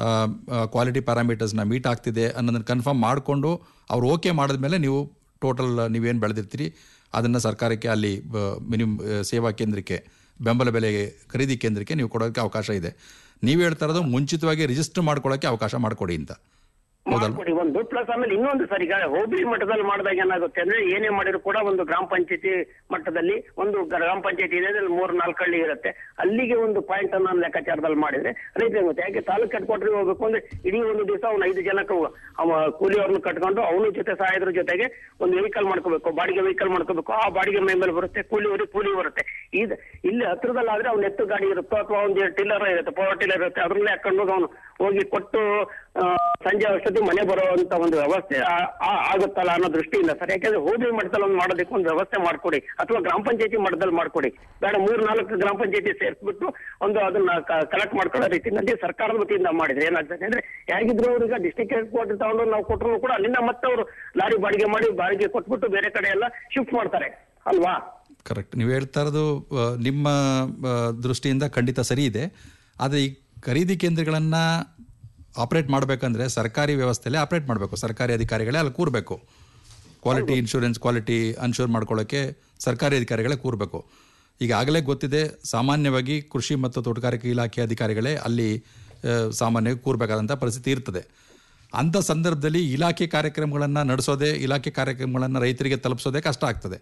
[SPEAKER 7] ಕ್ವಾಲಿಟಿ ಪ್ಯಾರಾಮೀಟರ್ಸ್ನ ಮೀಟ್ ಆಗ್ತಿದೆ ಅನ್ನೋದನ್ನು ಕನ್ಫರ್ಮ್ ಮಾಡಿಕೊಂಡು ಅವ್ರು ಓಕೆ ಮಾಡಿದ್ಮೇಲೆ ನೀವು ಟೋಟಲ್ ನೀವೇನು ಬೆಳೆದಿರ್ತೀರಿ ಅದನ್ನು ಸರ್ಕಾರಕ್ಕೆ ಅಲ್ಲಿ ಮಿನಿಮಮ್ ಸೇವಾ ಕೇಂದ್ರಕ್ಕೆ ಬೆಂಬಲ ಬೆಲೆಗೆ ಖರೀದಿ ಕೇಂದ್ರಕ್ಕೆ ನೀವು ಕೊಡೋಕ್ಕೆ ಅವಕಾಶ ಇದೆ ನೀವು ಹೇಳ್ತಾ ಇರೋದು ಮುಂಚಿತವಾಗಿ ರಿಜಿಸ್ಟರ್ ಮಾಡ್ಕೊಳ್ಳೋಕ್ಕೆ ಅವಕಾಶ ಮಾಡಿಕೊಡಿ ಅಂತ ಹೌದಲ್ಲ
[SPEAKER 8] ಮಾಡ್ಕೊಡಿ ಒಂದು ಪ್ಲಸ್ ಆಮೇಲೆ ಇನ್ನೊಂದು ಸರ್ ಈಗ ಹೋಬಳಿ ಮಟ್ಟದಲ್ಲಿ ಮಾಡಿದಾಗ ಏನಾಗುತ್ತೆ ಅಂದ್ರೆ ಏನೇ ಮಾಡಿದ್ರು ಕೂಡ ಒಂದು ಗ್ರಾಮ ಪಂಚಾಯತಿ ಮಟ್ಟದಲ್ಲಿ ಒಂದು ಗ್ರಾಮ ಪಂಚಾಯತಿ ಇದೆ ಅದ್ರಲ್ಲಿ ಮೂರ್ ನಾಲ್ಕು ಹಳ್ಳಿ ಇರುತ್ತೆ ಅಲ್ಲಿಗೆ ಒಂದು ಪಾಯಿಂಟ್ ಅನ್ನ ಲೆಕ್ಕಾಚಾರದಲ್ಲಿ ಮಾಡಿದ್ರೆ ರೈತರಿಗೆ ಗೊತ್ತೆ ಯಾಕೆ ತಾಲೂಕ್ ಹೆಡ್ ಕ್ವಾರ್ಟರ್ ಹೋಗ್ಬೇಕು ಅಂದ್ರೆ ಇಡೀ ಒಂದು ದಿವಸ ಅವ್ನು ಐದು ಜನಕ್ಕೆ ಅವ ಕೂಲಿಯವ್ರನ್ನ ಕಟ್ಕೊಂಡು ಅವನ ಜೊತೆ ಸಹಾಯದ್ರ ಜೊತೆಗೆ ಒಂದು ವೆಹಿಕಲ್ ಮಾಡ್ಕೋಬೇಕು ಬಾಡಿಗೆ ವೆಹಿಕಲ್ ಮಾಡ್ಕೋಬೇಕು ಆ ಬಾಡಿಗೆ ಮೈ ಮೇಲೆ ಬರುತ್ತೆ ಕೂಲಿಯವರಿಗೆ ಕೂಲಿ ಬರುತ್ತೆ ಇದು ಇಲ್ಲಿ ಹತ್ರದಲ್ಲಾದ್ರೆ ಅವ್ನ ಎತ್ತು ಗಾಡಿ ಇರುತ್ತೋ ಅಥವಾ ಒಂದು ಟಿಲ್ಲರ್ ಇರುತ್ತೆ ಪವರ್ ಟಿಲ್ಲರ್ ಇರುತ್ತೆ ಅದ್ರಲ್ಲೇ ಹಾಕೊಂಡು ಅವನು ಹೋಗಿ ಕೊಟ್ಟು ಆ, ಸಂಜೆ ಅಷ್ಟೊತ್ತಿಗೆ ಮನೆ ಬರುವಂತ ಒಂದು ವ್ಯವಸ್ಥೆ ಆ- ಆ- ಆಗುತ್ತಲ್ಲ ಅನ್ನೋ ದೃಷ್ಟಿಯಿಂದ ಸರ್ ಯಾಕಂದ್ರೆ ಹೋಬಳಿ ಮಟ್ಟದಲ್ಲಿ ಒಂದು ಮಾಡೋದಕ್ಕೆ ಒಂದು ವ್ಯವಸ್ಥೆ ಮಾಡ್ಕೊಡಿ ಅಥವಾ ಗ್ರಾಮ ಪಂಚಾಯತಿ ಮಟ್ಟದಲ್ಲಿ ಮಾಡ್ಕೊಡಿ ಬೇಡ ಮೂರ್ ನಾಲ್ಕು ಗ್ರಾಮ ಪಂಚಾಯತಿ ಸೇರಿಸ್ಬಿಟ್ಟು ಒಂದು ಅದನ್ನ ಕಲೆಕ್ಟ್ ಮಾಡ್ಕೊಳ್ಳೋ ರೀತಿಯಲ್ಲಿ ಸರ್ಕಾರದ ವತಿಯಿಂದ ಮಾಡಿದ್ರೆ ಏನಾಗ್ತದೆ ಅಂದ್ರೆ ಹೇಗಿದ್ರು ಅವ್ರಿಗೆ ಡಿಸ್ಟ್ರಿಕ್ಟ್ ಹೆಡ್ ಕ್ವಾರ್ಟರ್ ತಗೊಂಡು ನಾವು ಕೊಟ್ಟರು ಕೂಡ ಅಲ್ಲಿಂದ ಮತ್ತೆ ಅವರು ಲಾರಿ ಬಾಡಿಗೆ ಮಾಡಿ ಬಾಡಿಗೆ ಕೊಟ್ಬಿಟ್ಟು ಬೇರೆ ಕಡೆ ಎಲ್ಲ ಶಿಫ್ಟ್ ಮಾಡ್ತಾರೆ ಅಲ್ವಾ
[SPEAKER 7] ಕರೆಕ್ಟ್ ನೀವು ಹೇಳ್ತಾ ಇರೋದು ಆ, ನಿಮ್ಮ ಆ, ದೃಷ್ಟಿಯಿಂದ ಖಂಡಿತ ಸರಿ ಇದೆ ಆದರೆ ಈ ಖರೀದಿ ಕೇಂದ್ರಗಳನ್ನು ಆಪ್ರೇಟ್ ಮಾಡಬೇಕಂದ್ರೆ ಸರ್ಕಾರಿ ವ್ಯವಸ್ಥೆಯಲ್ಲೇ ಆಪ್ರೇಟ್ ಮಾಡಬೇಕು ಸರ್ಕಾರಿ ಅಧಿಕಾರಿಗಳೇ ಅಲ್ಲಿ ಕೂರಬೇಕು ಕ್ವಾಲಿಟಿ ಇನ್ಶೂರೆನ್ಸ್ ಕ್ವಾಲಿಟಿ ಅನ್ಶೂರ್ ಮಾಡ್ಕೊಳ್ಳೋಕ್ಕೆ ಸರ್ಕಾರಿ ಅಧಿಕಾರಿಗಳೇ ಕೂರಬೇಕು ಈಗಾಗಲೇ ಗೊತ್ತಿದೆ ಸಾಮಾನ್ಯವಾಗಿ ಕೃಷಿ ಮತ್ತು ತೋಟಗಾರಿಕೆ ಇಲಾಖೆ ಅಧಿಕಾರಿಗಳೇ ಅಲ್ಲಿ ಆ, ಸಾಮಾನ್ಯವಾಗಿ ಕೂರಬೇಕಾದಂಥ ಪರಿಸ್ಥಿತಿ ಇರ್ತದೆ ಅಂಥ ಸಂದರ್ಭದಲ್ಲಿ ಇಲಾಖೆ ಕಾರ್ಯಕ್ರಮಗಳನ್ನು ನಡೆಸೋದೇ ಇಲಾಖೆ ಕಾರ್ಯಕ್ರಮಗಳನ್ನು ರೈತರಿಗೆ ತಲುಪಿಸೋದೇ ಕಷ್ಟ ಆಗ್ತದೆ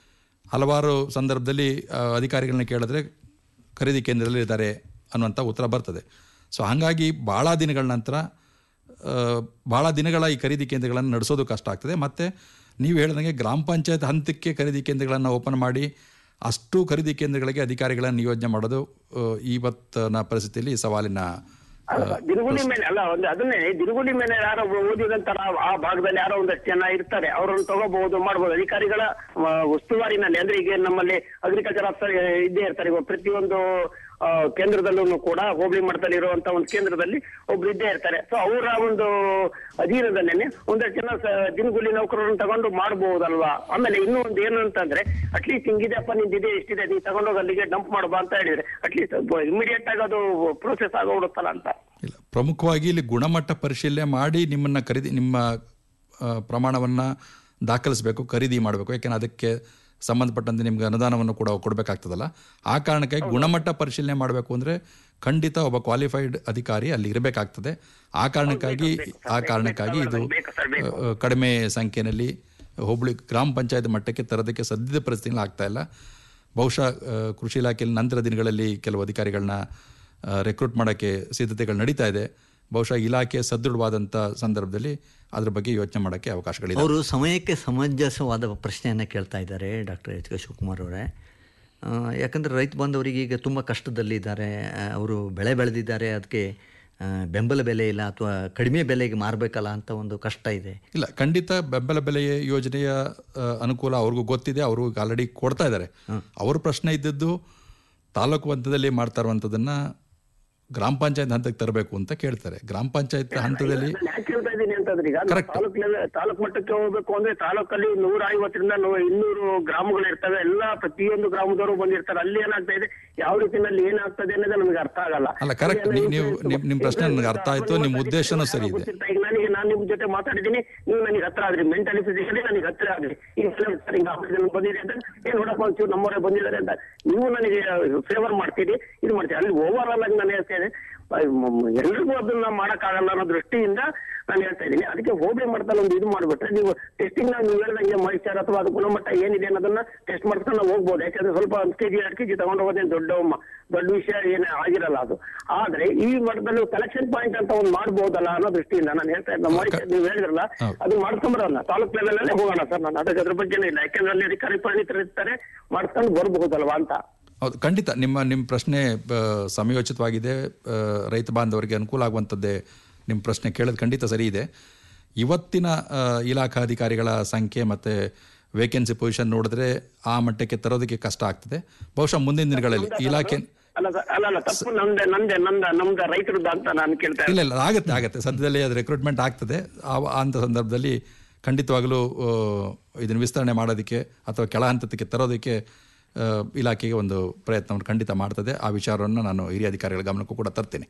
[SPEAKER 7] ಹಲವಾರು ಸಂದರ್ಭದಲ್ಲಿ ಆ, ಅಧಿಕಾರಿಗಳನ್ನ ಕೇಳಿದ್ರೆ ಖರೀದಿ ಕೇಂದ್ರದಲ್ಲಿ ಇದ್ದಾರೆ ಅನ್ನುವಂಥ ಉತ್ತರ ಬರ್ತದೆ ಸೊ ಹಾಗಾಗಿ ಭಾಳ ದಿನಗಳ ನಂತರ ಆ, ಭಾಳ ದಿನಗಳ ಈ ಖರೀದಿ ಕೇಂದ್ರಗಳನ್ನು ನಡೆಸೋದು ಕಷ್ಟ ಆಗ್ತದೆ ಮತ್ತು ನೀವು ಹೇಳಿದಂಗೆ ಗ್ರಾಮ ಪಂಚಾಯತ್ ಹಂತಕ್ಕೆ ಖರೀದಿ ಕೇಂದ್ರಗಳನ್ನು ಓಪನ್ ಮಾಡಿ ಅಷ್ಟು ಖರೀದಿ ಕೇಂದ್ರಗಳಿಗೆ ಅಧಿಕಾರಿಗಳನ್ನು ನಿಯೋಜನೆ ಮಾಡೋದು ಆ, ಇವತ್ತಿನ ಪರಿಸ್ಥಿತಿಯಲ್ಲಿ ಸವಾಲಿನ ಆ,
[SPEAKER 8] ದಿನಗೂಲಿ ಮೇಲೆ ಅಲ್ಲ ಒಂದು ಅದನ್ನೇ ದಿನಗೂಲಿ ಮೇಲೆ ಯಾರೋ ಓದಿದಂತರ ಆ ಭಾಗದಲ್ಲಿ ಯಾರೋ ಒಂದಷ್ಟು ಜನ ಇರ್ತಾರೆ ಅವರನ್ನು ತಗೋಬಹುದು ಮಾಡಬಹುದು ಅಧಿಕಾರಿಗಳ ಆ, ಉಸ್ತುವಾರಿನಲ್ಲಿ ಅಂದ್ರೆ ಈಗ ನಮ್ಮಲ್ಲಿ ಅಗ್ರಿಕಲ್ಚರ್ ಆಫೀಸರ್ ಇದ್ದೇ ಇರ್ತಾರೆ ಇವಾಗ ಪ್ರತಿಯೊಂದು ಆ, ಕೇಂದ್ರದಲ್ಲೂ ಕೂಡ ಹೋಬಳಿ ಮಟ್ಟದಲ್ಲಿ ಇರುವಂತ ಒಂದು ಕೇಂದ್ರದಲ್ಲಿ ಒಬ್ರು ಇದ್ದೇ ಇರ್ತಾರೆ ಸೊ ಅವರ ಒಂದು ಅಧೀನದಲ್ಲೇನೆ ಒಂದಷ್ಟು ಜನ ಸ- ದಿನಗೂಲಿ ನೌಕರರನ್ನು ತಗೊಂಡು ಮಾಡಬಹುದಲ್ವಾ ಆಮೇಲೆ ಇನ್ನೂ ಒಂದು ಏನು ಅಂತಂದ್ರೆ ಅಟ್ಲೀಸ್ಟ್ ಹಿಂಗಿದೆಪ್ಪ ನಿಂದಿದೆ ಇಷ್ಟಿದೆ ನೀ ತಗೊಂಡೋಗಿ ಅಲ್ಲಿಗೆ ಡಂಪ್ ಮಾಡಬಾ ಅಂತ ಹೇಳಿದ್ರೆ ಅಟ್ಲೀಸ್ಟ್ ಇಮಿಡಿಯೇಟ್ ಆಗಿ ಅದು ಪ್ರೋಸೆಸ್ ಆಗೋಗ್ಬಿಡುತ್ತಲ್ಲ ಅಂತ
[SPEAKER 7] ಇಲ್ಲ ಪ್ರಮುಖವಾಗಿ ಇಲ್ಲಿ ಗುಣಮಟ್ಟ ಪರಿಶೀಲನೆ ಮಾಡಿ ನಿಮ್ಮನ್ನು ಖರೀದಿ ನಿಮ್ಮ ಪ್ರಮಾಣವನ್ನು ದಾಖಲಿಸಬೇಕು ಖರೀದಿ ಮಾಡಬೇಕು ಯಾಕೆಂದ್ರೆ ಅದಕ್ಕೆ ಸಂಬಂಧಪಟ್ಟಂತೆ ನಿಮ್ಗೆ ಅನುದಾನವನ್ನು ಕೂಡ ಕೊಡಬೇಕಾಗ್ತದಲ್ಲ ಆ ಕಾರಣಕ್ಕಾಗಿ ಗುಣಮಟ್ಟ ಪರಿಶೀಲನೆ ಮಾಡಬೇಕು ಅಂದರೆ ಖಂಡಿತ ಒಬ್ಬ ಕ್ವಾಲಿಫೈಡ್ ಅಧಿಕಾರಿ ಅಲ್ಲಿ ಇರಬೇಕಾಗ್ತದೆ ಆ ಕಾರಣಕ್ಕಾಗಿ ಆ ಕಾರಣಕ್ಕಾಗಿ ಇದು ಆ, ಕಡಿಮೆ ಸಂಖ್ಯೆಯಲ್ಲಿ ಹೋಬಳಿ ಗ್ರಾಮ ಪಂಚಾಯತ್ ಮಟ್ಟಕ್ಕೆ ತರೋದಕ್ಕೆ ಸದ್ಯದ ಪರಿಸ್ಥಿತಿಯಲ್ಲಿ ಆಗ್ತಾ ಇಲ್ಲ ಬಹುಶಃ ಆ, ಕೃಷಿ ಇಲಾಖೆಯಲ್ಲಿ ನಂತರ ದಿನಗಳಲ್ಲಿ ಕೆಲವು ಅಧಿಕಾರಿಗಳನ್ನ ರೆಕ್ರೂಟ್ ಮಾಡೋಕ್ಕೆ ಸಿದ್ಧತೆಗಳು ನಡೀತಾ ಇದೆ ಬಹುಶಃ ಇಲಾಖೆ ಸದೃಢವಾದಂಥ ಸಂದರ್ಭದಲ್ಲಿ ಅದ್ರ ಬಗ್ಗೆ ಯೋಚನೆ ಮಾಡೋಕ್ಕೆ ಅವಕಾಶಗಳಿದೆ
[SPEAKER 6] ಅವರು ಸಮಯಕ್ಕೆ ಸಮಂಜಸವಾದ ಪ್ರಶ್ನೆಯನ್ನು ಕೇಳ್ತಾ ಇದ್ದಾರೆ ಡಾಕ್ಟರ್ ಎಚ್ ಕೆ ಶಿವಕುಮಾರ್ ಅವರೇ ಆ, ಯಾಕಂದರೆ ರೈತ ಬಾಂಧವರಿಗೆ ಈಗ ತುಂಬ ಕಷ್ಟದಲ್ಲಿದ್ದಾರೆ ಆ, ಅವರು ಬೆಳೆ ಬೆಳೆದಿದ್ದಾರೆ ಅದಕ್ಕೆ ಆ, ಬೆಂಬಲ ಬೆಲೆ ಇಲ್ಲ ಅಥವಾ ಕಡಿಮೆ ಬೆಲೆಗೆ ಮಾರಬೇಕಲ್ಲ ಅಂತ ಒಂದು ಕಷ್ಟ ಇದೆ
[SPEAKER 7] ಇಲ್ಲ ಖಂಡಿತ ಬೆಂಬಲ ಬೆಲೆ ಯೋಜನೆಯ ಆ, ಅನುಕೂಲ ಅವ್ರಿಗೂ ಗೊತ್ತಿದೆ ಅವರು ಆಲ್ರೆಡಿ ಕೊಡ್ತಾ ಇದ್ದಾರೆ ಅವ್ರ ಪ್ರಶ್ನೆ ಇದ್ದದ್ದು ತಾಲೂಕು ಹಂತದಲ್ಲಿ ಮಾಡ್ತಾ ಇರುವಂಥದ್ದನ್ನ ಗ್ರಾಮ ಪಂಚಾಯತ್ ಹಂತಕ್ಕೆ ತರಬೇಕು ಅಂತ ಕೇಳ್ತಾರೆ ಗ್ರಾಮ ಪಂಚಾಯತ್ ಹಂತದಲ್ಲಿ
[SPEAKER 8] ನಾನು ಯಾಕೆ ಹೇಳ್ತಾ ಇದ್ದೀನಿ ಅಂತಂದ್ರೆ ಈಗ ತಾಲೂಕ್ ಲೆವೆಲ್ ತಾಲೂಕ್ ಮಟ್ಟಕ್ಕೆ ಹೋಗ್ಬೇಕು ಅಂದ್ರೆ ತಾಲೂಕಲ್ಲಿ ನೂರ ಐವತ್ತರಿಂದ ನೂ- ಇನ್ನೂರು ಗ್ರಾಮಗಳು ಇರ್ತವೆ ಎಲ್ಲ ಪ್ರತಿಯೊಂದು ಗ್ರಾಮದವರು ಬಂದಿರ್ತಾರೆ ಅಲ್ಲಿ ಏನಾಗ್ತಾ ಇದೆ ಯಾವ ರೀತಿನಲ್ಲಿ ಏನಾಗ್ತದೆ ಅನ್ನೋದು ನಮಗೆ ಅರ್ಥ ಆಗಲ್ಲ
[SPEAKER 7] ಅಲ್ಲ ಕರೆಕ್ಟ್ ನೀವು ನಿಮ್ ನಿಮ್ ಪ್ರಶ್ನೆ ನನಗೆ ಅರ್ಥ ಆಯ್ತು ನಿಮ್ಮ ಉದ್ದೇಶನೂ ಸರಿ ಇದೆ
[SPEAKER 8] ಗೊತ್ತಿರ್ತಾ ಈಗ ನನಗೆ ನಾನು ನಿಮ್ ಜೊತೆ ಮಾತಾಡಿದ್ದೀನಿ ನೀವು ನನಗೆ ಹತ್ರ ಆದ್ರಿ ಮೆಂಟಲಿ ಫಿಸಿಕಲಿ ನನಗೆ ಹತ್ರ ಆದ್ರಿ ಈಗ ಕೆಲವ್ರು ಸರ್ ಹಿಂಗ ಆಪರೇಷನ್ ಬಂದಿದೆ ಅಂತ ಏನ್ ನೋಡಪ್ಪ ಒಂಚೂರು ನಮ್ಮವರೇ ಬಂದಿದ್ದಾರೆ ಅಂತ ನೀವು ನನಗೆ ಫೇವರ್ ಮಾಡ್ತೀರಿ ಇದು ಮಾಡ್ತೀರಿ ಅಲ್ಲಿ ಓವರ್ ಆಲ್ ಆಗಿ ನಾನು ಹೇಳ್ತಾ ಇದ್ದೀನಿ ಎಲ್ರಿಗೂ ಅದನ್ನ ಮಾಡಕ್ಕಾಗಲ್ಲ ಅನ್ನೋ ದೃಷ್ಟಿಯಿಂದ ನಾನು ಹೇಳ್ತಾ ಇದ್ದೀನಿ ಅದಕ್ಕೆ ಹೋಬಳಿ ಮಟ್ಟದಲ್ಲಿ ಒಂದು ಇದು ಮಾಡ್ಬಿಟ್ರೆ ನೀವು ಟೆಸ್ಟಿಂಗ್ ನೀವು ಹೇಳ್ದಂಗೆ ಮಾಯಿಶ್ಚರ್ ಅಥವಾ ಅದು ಗುಣಮಟ್ಟ ಏನಿದೆ ಅನ್ನೋದನ್ನ ಟೆಸ್ಟ್ ಮಾಡ್ಕೊಂಡು ನಾವು ಹೋಗ್ಬೋದು ಯಾಕಂದ್ರೆ ಸ್ವಲ್ಪ ಒಂದು ಕೆಜಿ ಎರಡು ಕೆಜಿ ತಗೊಂಡು ಹೋಗೋದೇನು ದೊಡ್ಡ ಮ- ದೊಡ್ಡ ವಿಷಯ ಏನು ಆಗಿರಲ್ಲ ಅದು ಆದ್ರೆ ಈ ಮಟ್ಟದಲ್ಲಿ ಕಲೆಕ್ಷನ್ ಪಾಯಿಂಟ್ ಅಂತ ಒಂದು ಮಾಡ್ಬೋದಲ್ಲ ಅನ್ನೋ ದೃಷ್ಟಿಯಿಂದ ನಾನು ಹೇಳ್ತಾ ಇದ್ದ ಮಾಯಿಶ್ಚರ್ ನೀವು ಹೇಳಿದ್ರಲ್ಲ ಅದು ಮಾಡ್ಕೊಂಬರೋಲ್ಲ ತಾಲೂಕ್ ಲೆವೆಲ್ ಅಲ್ಲೇ ಹೋಗೋಣ ಸರ್ ನಾನು ಅದಕ್ಕೆ ಅದ್ರ ಬಗ್ಗೆನೇ ಇಲ್ಲ ಯಾಕಂದ್ರೆ ಅಲ್ಲಿ ಅಧಿಕಾರಿ ಪರಿಣಿತರು ಇರ್ತಾರೆ ಮಾಡ್ಕೊಂಡು ಬರಬಹುದಲ್ವಾ ಅಂತ
[SPEAKER 7] ಹೌದು ಖಂಡಿತ ನಿಮ್ಮ ನಿಮ್ಮ ಪ್ರಶ್ನೆ ಆ, ಸಮಯೋಚಿತವಾಗಿದೆ ಆ, ರೈತ ಬಾಂಧವರಿಗೆ ಅನುಕೂಲ ಆಗುವಂಥದ್ದೇ ನಿಮ್ಮ ಪ್ರಶ್ನೆ ಕೇಳೋದು ಖಂಡಿತ ಸರಿ ಇದೆ ಇವತ್ತಿನ ಆ, ಇಲಾಖಾ ಅಧಿಕಾರಿಗಳ ಸಂಖ್ಯೆ ಮತ್ತು ವೇಕೆನ್ಸಿ ಪೊಸಿಷನ್ ನೋಡಿದ್ರೆ ಆ ಮಟ್ಟಕ್ಕೆ ತರೋದಕ್ಕೆ ಕಷ್ಟ ಆಗ್ತದೆ ಬಹುಶಃ ಮುಂದಿನ ದಿನಗಳಲ್ಲಿ ಇಲಾಖೆ
[SPEAKER 8] ಅಲ್ಲ ಸರ್ ಅಲ್ಲ ಅಲ್ಲ ತಪ್ಪು ನಂದೆ ನಂದೆ ನಂದ ನಮ್ದ ರೈತರದ್ದು ಅಂತ ನಾನು ಕೇಳ್ತಾ
[SPEAKER 7] ಇಲ್ಲ ಇಲ್ಲ ಆಗುತ್ತೆ ಆಗುತ್ತೆ ಸದ್ಯದಲ್ಲೇ ಅದು ರೆಕ್ರೂಟ್ಮೆಂಟ್ ಆಗ್ತದೆ ಆ ಅಂಥ ಸಂದರ್ಭದಲ್ಲಿ ಖಂಡಿತವಾಗಲೂ ಆ, ಇದನ್ನು ವಿಸ್ತರಣೆ ಮಾಡೋದಕ್ಕೆ ಅಥವಾ ಕೆಳ ಹಂತಕ್ಕೆ ತರೋದಕ್ಕೆ ಆ, ಇಲಾಖೆಗೆ ಒಂದು ಪ್ರಯತ್ನವನ್ನು ಖಂಡಿತ ಮಾಡ್ತದೆ ಆ ವಿಚಾರವನ್ನು ನಾನು ಹಿರಿಯ ಅಧಿಕಾರಿಗಳ ಗಮನಕ್ಕೂ ಕೂಡ ತರ್ತೇನೆ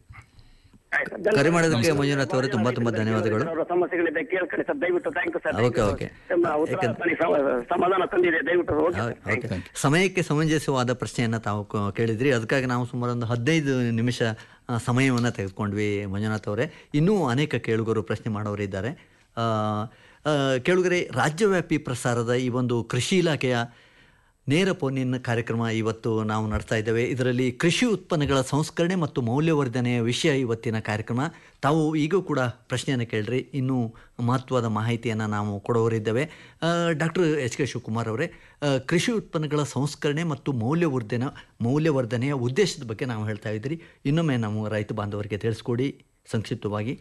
[SPEAKER 6] ಕರೆ ಮಾಡೋದಕ್ಕೆ ಮಂಜುನಾಥ್ ಅವರೇ ತುಂಬ ತುಂಬ ಧನ್ಯವಾದಗಳು
[SPEAKER 8] ಅವರ ಸಮಸ್ಯೆಗಳಿದೆ ಕೇಳ್ಕೊಳ್ಳಿ ಸರ್ ದಯವಿಟ್ಟು thank you sir
[SPEAKER 6] okay, okay.
[SPEAKER 8] ನಿಮ್ಮ ಉತ್ತರ
[SPEAKER 6] ಯಾಕಂದ್ರೆ-
[SPEAKER 8] ನನಗೆ ಸಮ- ಸಮಾಧಾನ ತಂದಿದೆ ದಯವಿಟ್ಟು ಓಕೆ
[SPEAKER 6] ಹೌದು, ಓಕೆ. ಸಮಯಕ್ಕೆ ಸಮಂಜಸವಾದ ಪ್ರಶ್ನೆಯನ್ನು ತಾವು ಕ- ಕೇಳಿದ್ರಿ ಅದಕ್ಕಾಗಿ ನಾವು ಸುಮಾರು ಒಂದು ಹದಿನೈದು ನಿಮಿಷ ಸಮಯವನ್ನು ತೆಗೆದುಕೊಂಡ್ವಿ ಮಂಜುನಾಥ್ ಅವರೇ ಇನ್ನೂ ಅನೇಕ ಕೇಳುಗರು ಪ್ರಶ್ನೆ ಮಾಡೋರಿದ್ದಾರೆ ಆ, ಆ, ಕೇಳುಗರೆ ರಾಜ್ಯವ್ಯಾಪಿ ಪ್ರಸಾರದ ಈ ಒಂದು ಕೃಷಿ ಇಲಾಖೆಯ ನೇರ ಫೋನಿನ ಕಾರ್ಯಕ್ರಮ ಇವತ್ತು ನಾವು ನಡೆಸ್ತಾ ಇದ್ದೇವೆ ಇದರಲ್ಲಿ ಕೃಷಿ ಉತ್ಪನ್ನಗಳ ಸಂಸ್ಕರಣೆ ಮತ್ತು ಮೌಲ್ಯವರ್ಧನೆಯ ವಿಷಯ ಇವತ್ತಿನ ಕಾರ್ಯಕ್ರಮ ತಾವು ಈಗೂ ಕೂಡ ಪ್ರಶ್ನೆಯನ್ನು ಕೇಳ್ರಿ ಇನ್ನೂ ಮಹತ್ವದ ಮಾಹಿತಿಯನ್ನು ನಾವು ಕೊಡೋರಿದ್ದೇವೆ ಡಾಕ್ಟರ್ ಎಚ್ ಕೆ ಶಿವಕುಮಾರ್ ಅವರೇ ಆ, ಕೃಷಿ ಉತ್ಪನ್ನಗಳ ಸಂಸ್ಕರಣೆ ಮತ್ತು ಮೌಲ್ಯವರ್ಧನೆ ಮೌಲ್ಯವರ್ಧನೆಯ ಉದ್ದೇಶದ ಬಗ್ಗೆ ನಾವು ಹೇಳ್ತಾ ಇದ್ದೀರಿ ಇನ್ನೊಮ್ಮೆ ನಾವು ರೈತ ಬಾಂಧವರಿಗೆ ತಿಳಿಸ್ಕೊಡಿ ಸಂಕ್ಷಿಪ್ತವಾಗಿ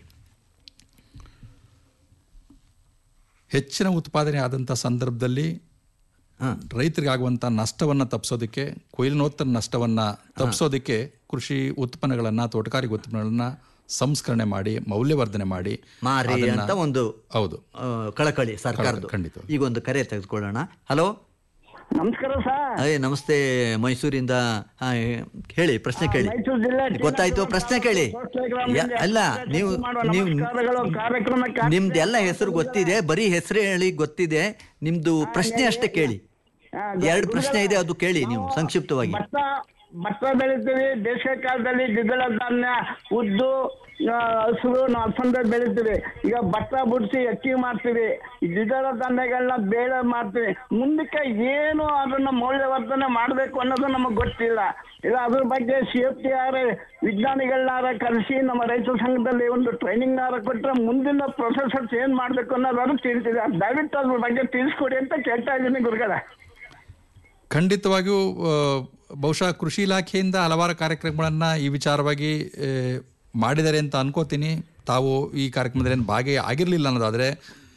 [SPEAKER 7] ಹೆಚ್ಚಿನ ಉತ್ಪಾದನೆ ಆದಂಥ ಸಂದರ್ಭದಲ್ಲಿ ರೈತರಿಗೆ ಆಗುವಂಥ ನಷ್ಟವನ್ನು ತಪ್ಪಿಸೋದಕ್ಕೆ ಕೊಯ್ಲಿನೋತ್ತರ ನಷ್ಟವನ್ನು ತಪ್ಪಿಸೋದಕ್ಕೆ ಕೃಷಿ ಉತ್ಪನ್ನಗಳನ್ನು ತೋಟಗಾರಿಕೆ ಉತ್ಪನ್ನಗಳನ್ನು ಸಂಸ್ಕರಣೆ ಮಾಡಿ ಮೌಲ್ಯವರ್ಧನೆ ಮಾಡಿ
[SPEAKER 6] ಮಾರಿ
[SPEAKER 7] ಅದನ್ನ-
[SPEAKER 6] ಅಂತ ಒಂದು
[SPEAKER 7] ಹೌದು
[SPEAKER 6] ಆ, ಕಳಕಳಿ ಸರ್ಕಾರದ್ದು
[SPEAKER 7] ಖಂಡಿತ.
[SPEAKER 6] ಈಗ ಒಂದು ಕರೆ ತೆಗೆದುಕೊಳ್ಳೋಣ ಹಲೋ
[SPEAKER 8] ನಮಸ್ಕಾರ ಸರ್
[SPEAKER 6] ಅಯ್ಯ ನಮಸ್ತೆ ಮೈಸೂರಿಂದ ಹಾ, ಹೇಳಿ ಪ್ರಶ್ನೆ ಕೇಳಿ
[SPEAKER 8] ಮೈಸೂರು ಜಿಲ್ಲೆ
[SPEAKER 6] ಗೊತ್ತಾಯ್ತು ಪ್ರಶ್ನೆ ಕೇಳಿ ಯ- ಅಲ್ಲ ನೀವು ನೀವು
[SPEAKER 8] ಕಾರ್ಯಕ್ರಮಕ್ಕೆ
[SPEAKER 6] ನಿಮ್ದೆಲ್ಲ ಹೆಸರು ಗೊತ್ತಿದೆ ಬರೀ ಹೆಸರು ಹೇಳಿ ಗೊತ್ತಿದೆ ನಿಮ್ದು ಪ್ರಶ್ನೆ ಅಷ್ಟೇ ಕೇಳಿ ಎರಡು ಪ್ರಶ್ನೆ ಇದೆ ಅದು ಕೇಳಿ ನೀವು ಸಂಕ್ಷಿಪ್ತವಾಗಿ
[SPEAKER 8] ಭತ್ತ
[SPEAKER 9] ಭತ್ತ ಬೆಳಿತೀವಿ ಬೇಸಿಗೆ ಕಾಲದಲ್ಲಿ ದ್ವಿದಳ ಧಾನ್ಯ ಉದ್ದು ಆ, ಹಸಿರು ನಾವು ಅಲಸಂದೆ ಬೆಳಿತೀವಿ ಈಗ ಭತ್ತ ಬಿಡಿಸಿ ಅಕ್ಕಿ ಮಾಡ್ತೀವಿ ಈ ದ್ವಿದಳ ಧಾನ್ಯಗಳನ್ನ ಬೇಳೆ ಮಾಡ್ತೀವಿ ಮುಂದಕ್ಕೆ ಏನು ಅದನ್ನ ಮೌಲ್ಯವರ್ಧನೆ ಮಾಡಬೇಕು ಅನ್ನೋದು ನಮಗೆ ಗೊತ್ತಿಲ್ಲ ಇಲ್ಲ ಅದ್ರ ಬಗ್ಗೆ ಸಿ ಎಫ್ ಟಿ ಆರ್ ವಿಜ್ಞಾನಿಗಳನ್ನಾರ ಕರೆಸಿ ನಮ್ಮ ರೈತ ಸಂಘದಲ್ಲಿ ಒಂದು ಟ್ರೈನಿಂಗ್ ನಾರ ಕೊಟ್ಟರೆ ಮುಂದಿನ ಪ್ರೊಸೆಸರ್ಸ್ ಏನ್ ಮಾಡಬೇಕು ಅನ್ನೋದಾದ್ರು ತಿಳಿಸಿದೆ ದಯವಿಟ್ಟು ಅದ್ರ ಬಗ್ಗೆ ತಿಳಿಸ್ಕೊಡಿ ಅಂತ ಕೇಳ್ತಾ ಇದ್ದೀನಿ ಗುರುಗಳ
[SPEAKER 7] ಖಂಡಿತವಾಗಿಯೂ ಆ, ಬಹುಶಃ ಕೃಷಿ ಇಲಾಖೆಯಿಂದ ಹಲವಾರು ಕಾರ್ಯಕ್ರಮಗಳನ್ನು ಈ ವಿಚಾರವಾಗಿ ಆ, ಮಾಡಿದ್ದಾರೆ ಅಂತ ಅನ್ಕೋತೀನಿ ತಾವು ಈ ಕಾರ್ಯಕ್ರಮದಲ್ಲಿ ಏನು ಭಾಗಿ ಆಗಿರಲಿಲ್ಲ ಅನ್ನೋದಾದರೆ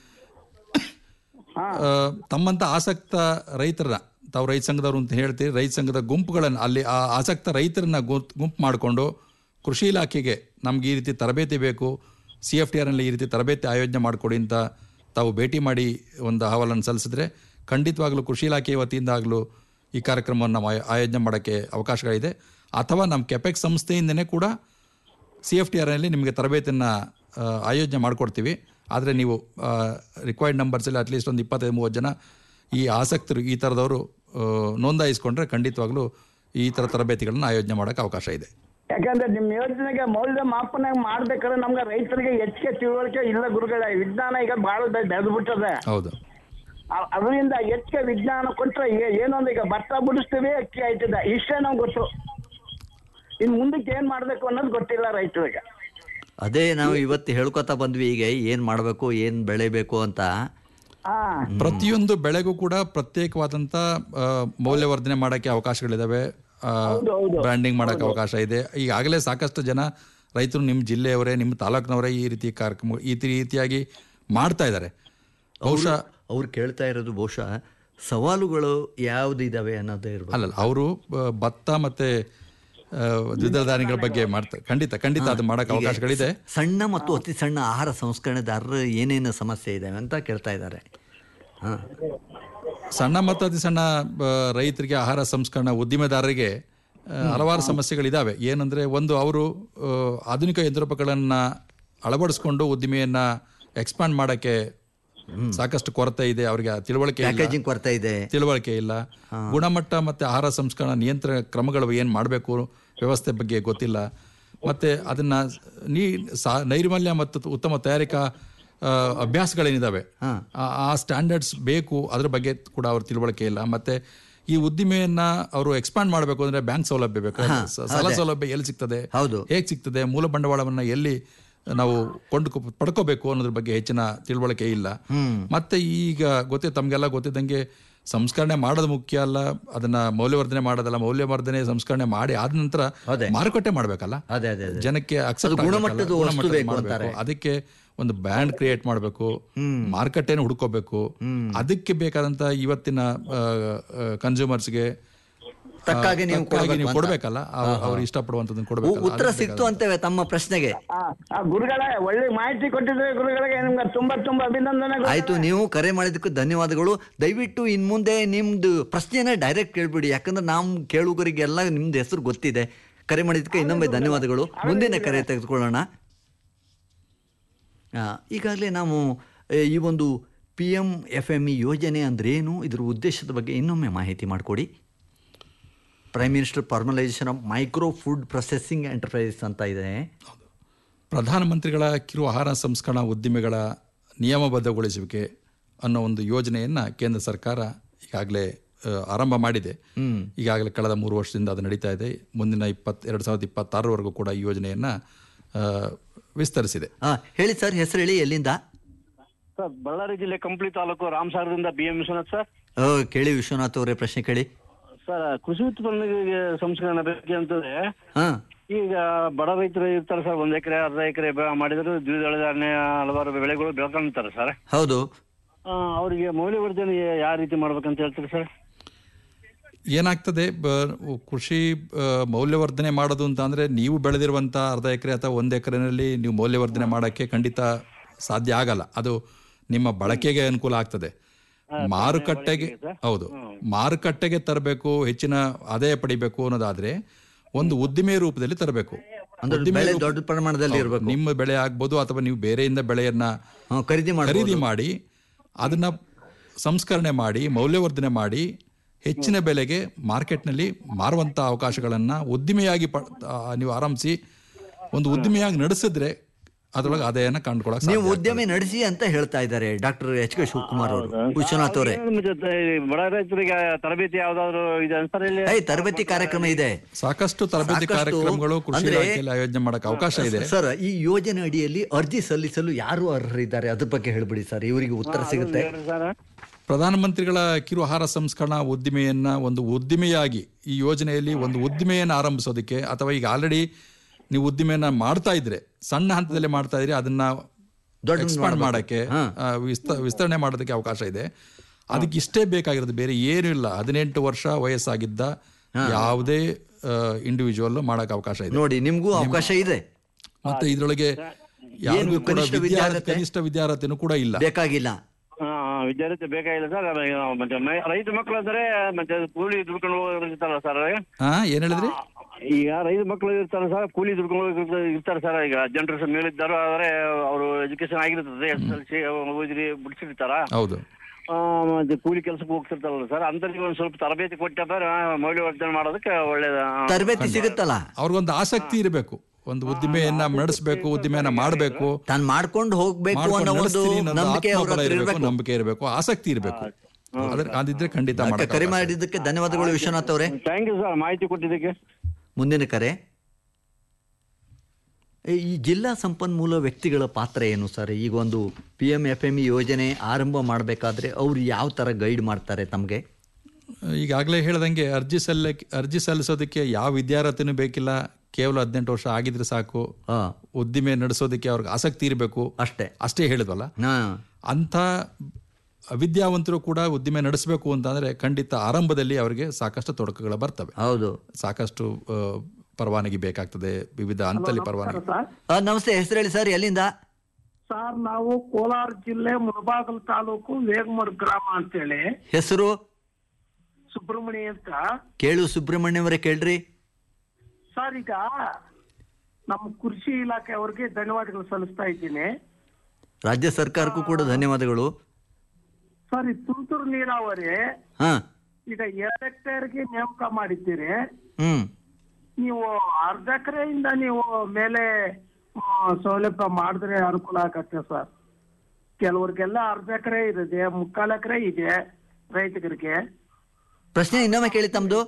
[SPEAKER 7] ಆ, ತಮ್ಮಂಥ ಆಸಕ್ತ ರೈತರನ್ನ ತಾವು ರೈತ ಸಂಘದವರು ಅಂತ ಹೇಳ್ತೀರಿ ರೈತ ಸಂಘದ ಗುಂಪುಗಳನ್ನು ಅಲ್ಲಿ ಆ ಆಸಕ್ತ ರೈತರನ್ನ ಗುಂಪು ಗುಂಪು ಮಾಡಿಕೊಂಡು ಕೃಷಿ ಇಲಾಖೆಗೆ ನಮ್ಗೆ ಈ ರೀತಿ ತರಬೇತಿ ಬೇಕು ಸಿ ಎಫ್ ಟಿ ಆರ್ನಲ್ಲಿ ಈ ರೀತಿ ತರಬೇತಿ ಆಯೋಜನೆ ಮಾಡಿಕೊಡಿ ಅಂತ ತಾವು ಭೇಟಿ ಮಾಡಿ ಒಂದು ಅಹವಾಲನ್ನು ಸಲ್ಲಿಸಿದ್ರೆ ಖಂಡಿತವಾಗ್ಲೂ ಕೃಷಿ ಇಲಾಖೆ ವತಿಯಿಂದ ಆಗಲೂ ಈ ಕಾರ್ಯಕ್ರಮವನ್ನು ನಾವು ಆಯೋ- ಆಯೋಜನೆ ಮಾಡೋಕ್ಕೆ ಅವಕಾಶಗಳಿದೆ ಅಥವಾ ನಮ್ಮ ಕೆಪೆಕ್ ಸಂಸ್ಥೆಯಿಂದನೇ ಕೂಡ ಸಿ ಎಫ್ ಟಿ ಆರ್ನಲ್ಲಿ ನಿಮಗೆ ತರಬೇತಿಯನ್ನು ಆಯೋಜನೆ ಮಾಡಿಕೊಡ್ತೀವಿ ಆದರೆ ನೀವು ರಿಕ್ವೈರ್ಡ್ ನಂಬರ್ಸಲ್ಲಿ ಅಟ್ಲೀಸ್ಟ್ ಒಂದು ಇಪ್ಪತ್ತೈದು ಮೂವತ್ತು ಜನ ಈ ಆಸಕ್ತರು ಈ ಥರದವರು ಆ, ನೋಂದಾಯಿಸ್ಕೊಂಡ್ರೆ ಖಂಡಿತವಾಗ್ಲೂ ಈ ಥರ ತರಬೇತಿಗಳನ್ನು ಆಯೋಜನೆ ಮಾಡೋಕ್ಕೆ ಅವಕಾಶ ಇದೆ
[SPEAKER 9] ಯಾಕಂದ್ರೆ ನಿಮ್ ಯೋಜನೆಗೆ ಮೌಲ್ಯ ಮಾಪನ ಮಾಡ್ಬೇಕಾದ್ರೆ ನಮ್ಗೆ ರೈತರಿಗೆ ಹೆಚ್ಚಿಗೆ ತಿಳುವಳಿಕೆ ಇಲ್ಲ ಗುರುಗಳ ವಿಜ್ಞಾನ ಈಗ ಬಹಳ ಬೆಳೆದು ಬಿಟ್ಟದೆ
[SPEAKER 7] ಹೌದು
[SPEAKER 9] ಅ- ಅದರಿಂದ ಹೆಚ್ಚಿಗೆ ವಿಜ್ಞಾನ ಕೊಟ್ರೆ ಏ- ಏನೊಂದು ಈಗ ಭತ್ತ ಬಿಡಿಸ್ತೀವಿ ಅಕ್ಕಿ ಆಯ್ತದ ಇಷ್ಟೇ ನಮ್ಗೆ ಗೊತ್ತು ಇನ್ ಮುಂದಕ್ಕೆ ಏನ್ ಮಾಡ್ಬೇಕು ಅನ್ನೋದು ಗೊತ್ತಿಲ್ಲ ರೈತರಿಗೆ
[SPEAKER 6] ಅದೇ ನಾವು ಇವತ್ತು ಹೇಳ್ಕೊತಾ ಬಂದ್ವಿ ಈಗ ಏನು ಮಾಡಬೇಕು ಏನು ಬೆಳಿಬೇಕು ಅಂತ
[SPEAKER 9] ಹಾ
[SPEAKER 7] ಪ್ರತಿಯೊಂದು ಬೆಳೆಗೂ ಕೂಡ ಪ್ರತ್ಯೇಕವಾದಂಥ ಆ, ಮೌಲ್ಯವರ್ಧನೆ ಮಾಡೋಕ್ಕೆ ಅವಕಾಶಗಳಿದ್ದಾವೆ ಬ್ರ್ಯಾಂಡಿಂಗ್ ಮಾಡೋಕ್ಕೆ ಅವಕಾಶ ಇದೆ ಈಗಾಗಲೇ ಸಾಕಷ್ಟು ಜನ ರೈತರು ನಿಮ್ಮ ಜಿಲ್ಲೆಯವರೇ ನಿಮ್ಮ ತಾಲೂಕಿನವರೇ ಈ ರೀತಿ ಕಾರ್ಯಕ್ರಮ ಈ ರೀತಿಯಾಗಿ ಮಾಡ್ತಾ ಇದ್ದಾರೆ ಬಹುಶಃ
[SPEAKER 6] ಅವ್ರು ಕೇಳ್ತಾ ಇರೋದು ಬಹುಶಃ ಸವಾಲುಗಳು ಯಾವುದಿದಾವೆ ಅನ್ನೋದೇ ಇರ್ಬೋದು
[SPEAKER 7] ಅಲ್ಲಲ್ಲ ಅವರು ಭತ್ತ ಮತ್ತೆ ಆ, ದ್ವಿದಳ ಧಾನ್ಯಗಳ ಬಗ್ಗೆ ಮಾಡ್ತಾರೆ ಖಂಡಿತ ಖಂಡಿತ ಅದು ಮಾಡೋಕ್ಕೆ
[SPEAKER 6] ಈಗ
[SPEAKER 7] ಅವಕಾಶಗಳಿದೆ
[SPEAKER 6] ಸಣ್ಣ ಮತ್ತು ಅತಿ ಸಣ್ಣ ಆಹಾರ ಸಂಸ್ಕರಣೆದಾರರು ಏನೇನು ಸಮಸ್ಯೆ ಇದಾವೆ ಅಂತ ಕೇಳ್ತಾ ಇದ್ದಾರೆ ಹಾಂ
[SPEAKER 7] ಸಣ್ಣ ಮತ್ತು ಅತಿ ಸಣ್ಣ ಆ, ರೈತರಿಗೆ ಆಹಾರ ಸಂಸ್ಕರಣಾ ಉದ್ದಿಮೆದಾರರಿಗೆ ಆ, ಹಲವಾರು ಸಮಸ್ಯೆಗಳಿದ್ದಾವೆ ಏನಂದ್ರೆ ಒಂದು ಅವರು ಆ, ಆಧುನಿಕ ಯಂತ್ರೋಪಕರಣನ್ನ ಅಳವಡಿಸ್ಕೊಂಡು ಉದ್ದಿಮೆಯನ್ನ ಎಕ್ಸ್ಪಾಂಡ್ ಮಾಡಕ್ಕೆ ಸಾಕಷ್ಟು ಕೊರತೆ ಇದೆ ಅವರಿಗೆ ತಿಳುವಳಿಕೆ ಇಲ್ಲ.
[SPEAKER 6] ಪ್ಯಾಕೇಜಿಂಗ್ ಕೊರತೆ ಇದೆ
[SPEAKER 7] ತಿಳುವಳಿಕೆ ಇಲ್ಲ ಗುಣಮಟ್ಟ ಮತ್ತೆ ಆಹಾರ ಸಂಸ್ಕರಣಾ ನಿಯಂತ್ರಣ ಕ್ರಮಗಳು ಏನು ಮಾಡಬೇಕು ವ್ಯವಸ್ಥೆ ಬಗ್ಗೆ ಗೊತ್ತಿಲ್ಲ ಮತ್ತೆ ಅದನ್ನ ನೀ ಸಾ- ನೈರ್ಮಲ್ಯ ಮತ್ತು ಉತ್ತಮ ತಯಾರಿಕಾ ಆ, ಅಭ್ಯಾಸಗಳೇನಿದಾವೆ ಆ- ಆ ಸ್ಟ್ಯಾಂಡರ್ಡ್ಸ್ ಬೇಕು ಅದ್ರ ಬಗ್ಗೆ ಕೂಡ ಅವ್ರ ತಿಳುವಳಿಕೆ ಇಲ್ಲ ಮತ್ತೆ ಈ ಉದ್ದಿಮೆಯನ್ನ ಅವರು ಎಕ್ಸ್ಪಾಂಡ್ ಮಾಡಬೇಕು ಅಂದ್ರೆ ಬ್ಯಾಂಕ್ ಸೌಲಭ್ಯ ಬೇಕು ಸ- ಸಾಲ ಸೌಲಭ್ಯ ಎಲ್ಲಿ ಸಿಗ್ತದೆ
[SPEAKER 6] ಹೌದು.
[SPEAKER 7] ಹೇಗೆ ಸಿಗ್ತದೆ ಮೂಲ ಬಂಡವಾಳವನ್ನ ಎಲ್ಲಿ ನಾವು ಕೊಂಡು ಪಡ್ಕೋಬೇಕು ಅನ್ನೋದ್ರ ಬಗ್ಗೆ ಹೆಚ್ಚಿನ ತಿಳುವಳಿಕೆ ಇಲ್ಲ ಮತ್ತೆ ಈಗ ಗೊತ್ತೇ ತಮಗೆಲ್ಲ ಗೊತ್ತಿದ್ದಂಗೆ ಸಂಸ್ಕರಣೆ ಮಾಡೋದು ಮುಖ್ಯ ಅಲ್ಲ ಅದನ್ನ ಮೌಲ್ಯವರ್ಧನೆ ಮಾಡೋದಲ್ಲ ಮೌಲ್ಯವರ್ಧನೆ ಸಂಸ್ಕರಣೆ ಮಾಡಿ ಆದ ನಂತರ ಮಾರುಕಟ್ಟೆ ಮಾಡಬೇಕಲ್ಲ
[SPEAKER 6] ಅದೇ ಅದೇ ಅದೇ
[SPEAKER 7] ಜನಕ್ಕೆ accept
[SPEAKER 6] ಅದು ಗುಣಮಟ್ಟದ
[SPEAKER 7] ಆಗ್ಬೇಕಲ್ಲ,
[SPEAKER 6] ವಸ್ತು
[SPEAKER 7] ಗುಣಮಟ್ಟದ
[SPEAKER 6] ಬೇಕು
[SPEAKER 7] ಮಾಡ್ಬೇಕು.
[SPEAKER 6] ಅಂತಾರೆ.
[SPEAKER 7] ಅದಕ್ಕೆ ಒಂದು ಬ್ರ್ಯಾಂಡ್ ಕ್ರಿಯೇಟ್ ಮಾಡಬೇಕು ಮಾರುಕಟ್ಟೆನ ಹುಡ್ಕೋಬೇಕು ಅದಕ್ಕೆ ಬೇಕಾದಂತ ಇವತ್ತಿನ ಕನ್ಸ್ಯೂಮರ್ಸ್ಗೆ
[SPEAKER 6] ತಕ್ಕಾಗೆ ನೀವು ಕೊಡ್ಬೇಕು
[SPEAKER 7] ನೀವು
[SPEAKER 6] ಅಂತ.
[SPEAKER 7] ಕೊಡ್ಬೇಕಲ್ಲ ಅವ್ರು- ಅವ್ರು ಇಷ್ಟಪಡುವಂಥದ್ದನ್ನ
[SPEAKER 6] ಉ-
[SPEAKER 7] ಕೊಡ್ಬೇಕಲ್ಲ
[SPEAKER 6] ಉತ್ತರ
[SPEAKER 7] ಅದಕ್ಕೆ
[SPEAKER 6] ಸಿಕ್ತು ಅಂತೇವೆ ತಮ್ಮ ಪ್ರಶ್ನೆಗೆ
[SPEAKER 9] ಆ, ಆ ಗುರುಗಳೇ ಒಳ್ಳೆ ಮಾಹಿತಿ ಕೊಟ್ಟಿದ್ರೆ ಗುರುಗಳಿಗೆ ನಿಮ್ಗೆ ತುಂಬಾ ತುಂಬಾ ಅಭಿನಂದನೆ
[SPEAKER 6] ಆಯ್ತು ನೀವು ಕರೆ ಮಾಡಿದ್ದಕ್ಕೂ ಧನ್ಯವಾದಗಳು ದಯವಿಟ್ಟು ಇನ್ ಮುಂದೆ ನಿಮ್ದು ಪ್ರಶ್ನೆನ ಡೈರೆಕ್ಟ್ ಕೇಳ್ಬಿಡಿ ಯಾಕಂದ್ರೆ ನಾವು ಕೇಳುಗರಿಗೆಲ್ಲ ನಿಮ್ದು ಹೆಸರು ಗೊತ್ತಿದೆ ಕರೆ ಮಾಡಿದ್ದಕ್ಕೆ ಇನ್ನೊಮ್ಮೆ ಧನ್ಯವಾದಗಳು ಮುಂದಿನ ಕರೆ ತೆಗೆದುಕೊಳ್ಳೋಣ ಈಗಾಗಲೇ ನಾವು ಆ, ಈ ಒಂದು P M F M E ಯೋಜನೆ ಅಂದ್ರೇನು ಇದ್ರ ಉದ್ದೇಶದ ಬಗ್ಗೆ ಇನ್ನೊಮ್ಮೆ ಮಾಹಿತಿ ಮಾಡಿಕೊಡಿ prime minister formalisation of micro food processing enterprises ಅಂತ ಇದೆ
[SPEAKER 7] ಪ್ರಧಾನಮಂತ್ರಿಗಳ ಕಿರು ಆಹಾರ ಸಂಸ್ಕರಣಾ ಉದ್ದಿಮೆಗಳ ನಿಯಮಬದ್ಧಗೊಳಿಸುವಿಕೆ ಅನ್ನೋ ಒಂದು ಯೋಜನೆಯನ್ನು ಕೇಂದ್ರ ಸರ್ಕಾರ ಈಗಾಗಲೇ ಆ, ಆರಂಭ ಮಾಡಿದೆ ಈಗಾಗಲೇ ಕಳೆದ ಮೂರು ವರ್ಷದಿಂದ ಅದು ನಡೀತಾ ಇದೆ ಮುಂದಿನ ಇಪ್ಪತ್ ಎರಡು ಸಾವಿರದ ಇಪ್ಪತ್ತಾರವರೆಗೂ ಕೂಡ ಈ ಯೋಜನೆಯನ್ನು ಆ, ವಿಸ್ತರಿಸಿದೆ
[SPEAKER 6] ಆ, ಹೇಳಿ ಸರ್ ಹೆಸರು ಹೇಳಿ ಎಲ್ಲಿಂದ
[SPEAKER 10] ಸರ್ ಬಳ್ಳಾರಿ ಜಿಲ್ಲೆ ಕಂಪ್ಲಿ ತಾಲೂಕು ರಾಮಸಾಗರದಿಂದ ಬಿ ಎಂ ವಿಶ್ವನಾಥ್ ಸರ್
[SPEAKER 6] ಓ, ಕೇಳಿ ವಿಶ್ವನಾಥ್ ಅವರೇ ಪ್ರಶ್ನೆ ಕೇಳಿ
[SPEAKER 10] ಸರ್ ಕೃಷಿ ಉತ್ಪನ್ನಗಳಿಗೆ ಸಂಸ್ಕರಣೆ ಬಗ್ಗೆ ಅಂತಂದ್ರೆ
[SPEAKER 6] ಹಾ
[SPEAKER 10] ಈಗ ಬಡ ರೈತರು ಇರ್ತಾರೆ ಸರ್ ಒಂದ್ ಎಕರೆ ಅರ್ಧ ಎಕರೆ ಮಾಡಿದ್ರು ದ್ವಿದಳ ಧಾನ್ಯ ಹಲವಾರು ಬೆಳೆಗಳು ಬೆಳ್ಕೊಂತಾರೆ ಸರ್
[SPEAKER 6] ಹೌದು
[SPEAKER 10] ಆ, ಅವರಿಗೆ ಮೌಲ್ಯವರ್ಧನೆ ಯಾವ ರೀತಿ ಮಾಡ್ಬೇಕಂತ ಹೇಳ್ತೀರಿ ಸರ್
[SPEAKER 7] ಏನಾಗ್ತದೆ ಬ- ಕೃಷಿ ಆ, ಮೌಲ್ಯವರ್ಧನೆ ಮಾಡೋದು ಅಂತ ಅಂದ್ರೆ ನೀವು ಬೆಳೆದಿರುವಂಥ ಅರ್ಧ ಎಕರೆ ಅಥವಾ ಒಂದು ಎಕರೆನಲ್ಲಿ ನೀವು ಮೌಲ್ಯವರ್ಧನೆ ಮಾಡೋಕ್ಕೆ ಖಂಡಿತ ಸಾಧ್ಯ ಆಗಲ್ಲ ಅದು ನಿಮ್ಮ ಬಳಕೆಗೆ ಅನುಕೂಲ ಆಗ್ತದೆ ಮಾರುಕಟ್ಟೆಗೆ ಹೌದು ಮಾರುಕಟ್ಟೆಗೆ ತರಬೇಕು ಹೆಚ್ಚಿನ ಆದಾಯ ಪಡಿಬೇಕು ಅನ್ನೋದಾದ್ರೆ ಒಂದು ಉದ್ದಿಮೆ ರೂಪದಲ್ಲಿ ತರಬೇಕು
[SPEAKER 6] ಅಂದ್ರೆ
[SPEAKER 7] ಉದ್ದಿಮೆ
[SPEAKER 6] ಬೆಳೆ
[SPEAKER 7] ರೂಪ-
[SPEAKER 6] ದೊಡ್ಡ ಪ್ರಮಾಣದಲ್ಲಿ
[SPEAKER 7] ಹೌದು,
[SPEAKER 6] ಇರಬೇಕು
[SPEAKER 7] ನಿಮ್ಮ ಬೆಳೆ ಆಗ್ಬೋದು ಅಥವಾ ನೀವು ಬೇರೆಯಿಂದ ಬೆಳೆಯನ್ನ
[SPEAKER 6] ಖರೀದಿ ಮಾಡ್ಬೋದು.
[SPEAKER 7] ಖರೀದಿ ಮಾಡಿ ಅದನ್ನ ಸಂಸ್ಕರಣೆ ಮಾಡಿ ಮೌಲ್ಯವರ್ಧನೆ ಮಾಡಿ ಹೆಚ್ಚಿನ ಬೆಲೆಗೆ ಮಾರ್ಕೆಟ್ನಲ್ಲಿ ಮಾರುವಂಥ ಅವಕಾಶಗಳನ್ನು ಉದ್ದಿಮೆಯಾಗಿ ಪ ಆ, ನೀವು ಆರಂಭಿಸಿ ಒಂದು ಉದ್ದಿಮೆಯಾಗಿ ನಡೆಸಿದ್ರೆ ಅದರೊಳಗೆ ಆದಾಯನ ಕಂಡುಕೊಳ್ಳೋಕೆ
[SPEAKER 6] ನೀವು
[SPEAKER 7] ಸಾಧ್ಯ
[SPEAKER 6] ಉದ್ಯಮಿ ನಡೆಸಿ ಅಂತ ಹೇಳ್ತಾ ಇದ್ದಾರೆ ಡಾಕ್ಟರ್ ಎಚ್ ಕೆ ಶಿವಕುಮಾರ್ ಅವರು ವಿಶ್ವನಾಥ್ ಅವರೇ
[SPEAKER 10] ಮತ್ತೆ ತ- ಬಡ ರೈತರಿಗೆ ತರಬೇತಿ ಯಾವ್ದಾದ್ರು ಇದೆ ಸರ್ ಇಲ್ಲಿ
[SPEAKER 6] ಏಯ್ ತರಬೇತಿ ಕಾರ್ಯಕ್ರಮ ಇದೆ
[SPEAKER 7] ಸಾಕಷ್ಟು ತರಬೇತಿ
[SPEAKER 6] ಸಾಕಷ್ಟು
[SPEAKER 7] ಕಾರ್ಯಕ್ರಮಗಳು ಕೃಷಿ
[SPEAKER 6] ಅಂದ್ರೆ-
[SPEAKER 7] ಇಲಾಖೆಯಲ್ಲಿ ಆಯೋಜನೆ ಮಾಡಕ್ಕೆ ಅವಕಾಶ ಇದೆ
[SPEAKER 6] ಸರ್ ಈ ಯೋಜನೆ ಅಡಿಯಲ್ಲಿ ಅರ್ಜಿ ಸಲ್ಲಿಸಲು ಯಾರು ಅರ್ಹರಿದ್ದಾರೆ ಅದ್ರ ಬಗ್ಗೆ ಹೇಳ್ಬಿಡಿ ಸರ್ ಇವರಿಗೆ ಉತ್ತರ ಸಿಗುತ್ತೆ
[SPEAKER 10] ಸರ್
[SPEAKER 7] ಪ್ರಧಾನಮಂತ್ರಿಗಳ ಕಿರು ಆಹಾರ ಸಂಸ್ಕರಣಾ ಉದ್ದಿಮೆಯನ್ನ ಒಂದು ಉದ್ದಿಮೆಯಾಗಿ ಈ ಯೋಜನೆಯಲ್ಲಿ ಒಂದು ಉದ್ದಿಮೆಯನ್ನು ಆರಂಭಿಸೋದಕ್ಕೆ ಅಥವಾ ಈಗ ಆಲ್ರೆಡಿ ನೀವು ಉದ್ದಿಮೆಯನ್ನ ಮಾಡ್ತಾ ಇದ್ರೆ ಸಣ್ಣ ಹಂತದಲ್ಲಿ ಮಾಡ್ತಾ ಇದ್ರೆ ಅದನ್ನ
[SPEAKER 6] ದೊಡ್ಡ
[SPEAKER 7] ಎಕ್ಸ್ಪಾಂಡ್ ಮಾಡಕ್ಕೆ ಆ, ವಿಸ್ತ- ವಿಸ್ತರಣೆ ಮಾಡೋದಕ್ಕೆ ಅವಕಾಶ ಇದೆ ಅದಕ್ಕೆ ಇಷ್ಟೇ ಬೇಕಾಗಿರೋದು ಬೇರೆ ಏನೂ ಇಲ್ಲ ಹದಿನೆಂಟು ವರ್ಷ ವಯಸ್ಸಾಗಿದ್ದ ಯಾವುದೇ ಇಂಡಿವಿಜುವಲ್ ಮಾಡಕ್ಕೆ ಅವಕಾಶ ಇದೆ
[SPEAKER 6] ನೋಡಿ ನಿಮ್ಗೂ ಅವಕಾಶ ಇದೆ
[SPEAKER 7] ಮತ್ತೆ ಇದರೊಳಗೆ ಯಾರಿಗೂ ಕೂಡ
[SPEAKER 6] ಕನಿಷ್ಠ
[SPEAKER 7] ವಿದ್ಯಾರ್ಥಿ
[SPEAKER 6] ವಿದ್ಯಾರ್ಹತೆ?
[SPEAKER 7] ಕನಿಷ್ಠ ವಿದ್ಯಾರ್ಥಿನೂ ಕೂಡ ಇಲ್ಲ
[SPEAKER 6] ಬೇಕಾಗಿಲ್ಲ
[SPEAKER 10] ಹಾ ವಿದ್ಯಾರ್ಥಿ ಬೇಕಾಗಿಲ್ಲ ಸರ್ ಮತ್ತೆ ಮೈ- ರೈತ ಮಕ್ಕಳು ಅಂದ್ರೆ ಮತ್ತೆ ಕೂಲಿ ದುಡ್ಕೊಂಡು ಇರ್ತಾರಲ್ಲ ಸರ್
[SPEAKER 7] ಹಾ ಏನ್ ಹೇಳಿದ್ರಿ
[SPEAKER 10] ಈಗ ರೈತ ಮಕ್ಕಳು ಇರ್ತಾರೆ ಸರ್ ಕೂಲಿ ದುಡ್ಕೊಂಡು ಇರ್ತ- ಇರ್ತಾರೆ ಸರ್ ಈಗ ಜನರು ಮೇಲಿದ್ದಾರು ಆದ್ರೆ ಅವರು ಎಜುಕೇಶನ್ ಆಗಿರ್ತದೆ ಎಸ್ ಎಲ್ ಸಿ ಓದಿರಿ ಬಿಡಿಸಿರ್ತಾರ
[SPEAKER 7] ಹೌದು
[SPEAKER 10] ಆ, ಮತ್ತೆ ಕೂಲಿ ಕೆಲಸಕ್ಕೆ ಹೋಗ್ತಿರ್ತಾರಲ್ಲ ಸರ್ ಅಂತರಿಗೆ ಒಂದು ಸ್ವಲ್ಪ ತರಬೇತಿ ಕೊಟ್ಟಿದ್ದಾರೆ ಮೌಲ್ಯವರ್ಧನೆ ಮಾಡೋದಕ್ಕೆ ಒಳ್ಳೇದ
[SPEAKER 6] ತರಬೇತಿ ಸಿಗುತ್ತಲ್ಲ
[SPEAKER 7] ಅವ್ರಿಗೊಂದು ಆಸಕ್ತಿ ಇರಬೇಕು ಒಂದು ಉದ್ದಿಮೆಯನ್ನ ನಡೆಸಬೇಕು ಉದ್ದಿಮೆಯನ್ನ ಮಾಡಬೇಕು
[SPEAKER 6] ತಾನು ಮಾಡ್ಕೊಂಡು ಹೋಗ್ಬೇಕು ಅನ್ನೋ ಒಂದು ನಂಬಿಕೆ ಅವ್ರ ಹತ್ರ ಇರ್ಬೇಕು
[SPEAKER 7] ನಂಬಿಕೆ ಇರಬೇಕು ಆಸಕ್ತಿ ಇರಬೇಕು ಅದ್ರ ಅದಿದ್ರೆ ಖಂಡಿತ
[SPEAKER 6] ಯಾಕೆ
[SPEAKER 7] ಮಾಡಕ್ಕೆ
[SPEAKER 6] ಕರೆ
[SPEAKER 7] ಅವಕಾಶ ಇದೆ.
[SPEAKER 6] ಮಾಡಿದ್ದಕ್ಕೆ ಧನ್ಯವಾದಗಳು ವಿಶ್ವನಾಥ್ ಅವರೇ
[SPEAKER 10] ಥ್ಯಾಂಕ್ ಯು ಸರ್ ಮಾಹಿತಿ ಕೊಟ್ಟಿದ್ದಕ್ಕೆ
[SPEAKER 6] ಮುಂದಿನ ಕರೆ ಈ- ಈ ಜಿಲ್ಲಾ ಸಂಪನ್ಮೂಲ ವ್ಯಕ್ತಿಗಳ ಪಾತ್ರ ಏನು ಸರ್ ಈಗ ಒಂದು P M F M E ಯೋಜನೆ ಆರಂಭ ಮಾಡಬೇಕಾದ್ರೆ ಅವ್ರು ಯಾವ ಥರ ಗೈಡ್ ಮಾಡ್ತಾರೆ ತಮಗೆ
[SPEAKER 7] ಈಗಾಗಲೇ ಹೇಳ್ದಂಗೆ ಅರ್ಜಿ ಸಲ್ಲ ಅರ್ಜಿ ಸಲ್ಲಿಸೋದಕ್ಕೆ ಯಾವ ವಿದ್ಯಾರ್ಥಿನೂ ಬೇಕಿಲ್ಲ ಕೇವಲ ಹದಿನೆಂಟು ವರ್ಷ ಆಗಿದ್ರೆ ಸಾಕು ಉದ್ದಿಮೆ ನಡೆಸೋದಕ್ಕೆ ಅವ್ರಿಗೆ ಆಸಕ್ತಿ ಇರಬೇಕು
[SPEAKER 6] ಅಷ್ಟೇ
[SPEAKER 7] ಅಷ್ಟೇ ಹೇಳಿದ್ವಲ್ಲ ಅಂಥ ವಿದ್ಯಾವಂತರು ಕೂಡ ಉದ್ದಿಮೆ ನಡೆಸಬೇಕು ಅಂತಂದ್ರೆ ಖಂಡಿತ ಆರಂಭದಲ್ಲಿ ಅವರಿಗೆ ಸಾಕಷ್ಟು ತೊಡಕುಗಳು ಬರ್ತವೆ
[SPEAKER 6] ಹೌದು
[SPEAKER 7] ಸಾಕಷ್ಟು ಆ, ಪರವಾನಗಿ ಬೇಕಾಗ್ತದೆ ವಿವಿಧ ಹಂತಲ್ಲಿ ಪರವಾನಗಿ
[SPEAKER 9] ಸರ್
[SPEAKER 6] ನಮಸ್ತೆ ಹೆಸರು ಹೇಳಿ ಸರ್ ಎಲ್ಲಿಂದ
[SPEAKER 9] ಸರ್ ನಾವು ಕೋಲಾರ ಜಿಲ್ಲೆ ಮುಳಬಾಗಲ್ ತಾಲೂಕು ವೇಗಮರ್ ಗ್ರಾಮ ಅಂತೇಳಿ
[SPEAKER 6] ಹೆಸರು
[SPEAKER 9] ಸುಬ್ರಹ್ಮಣ್ಯ ಅಂತ
[SPEAKER 6] ಕೇಳು ಸುಬ್ರಹ್ಮಣ್ಯವರೇ ಕೇಳ್ರಿ
[SPEAKER 9] ಸರ್ ಈಗ ನಮ್ಮ ಕೃಷಿ ಇಲಾಖೆ ಅವ್ರಿಗೆ ಧನ್ಯವಾದಗಳು ಸಲ್ಲಿಸ್ತಾ ಇದ್ದೀನಿ
[SPEAKER 6] ರಾಜ್ಯ ಸರ್ಕಾರಕ್ಕೂ ಕೂಡ ಧನ್ಯವಾದಗಳು
[SPEAKER 9] ಸರ್ ಈ ತುಂತುರು ನೀರಾವರಿ
[SPEAKER 6] ಹಾ
[SPEAKER 9] ಈಗ ಎರಡು ಹೆಕ್ಟೇರ್ಗೆ ನೇಮಕ ಮಾಡಿದ್ದೀರಿ
[SPEAKER 6] ಹ್ಮ್
[SPEAKER 9] ನೀವು ಅರ್ಧ ಎಕರೆಯಿಂದ ನೀವು ಮೇಲೆ ಆ, ಸೌಲಭ್ಯ ಮಾಡಿದ್ರೆ ಅನುಕೂಲ ಆಗತ್ತೆ ಸರ್ ಕೆಲವ್ರಿಗೆಲ್ಲ ಅರ್ಧ ಎಕರೆ ಇದೆ ಮುಕ್ಕಾಲು ಎಕರೆ ಇದೆ ರೈತರಿಗೆ
[SPEAKER 6] ಪ್ರಶ್ನೆ ಇನ್ನೊಮ್ಮೆ ಕೇಳಿ ತಮ್ದು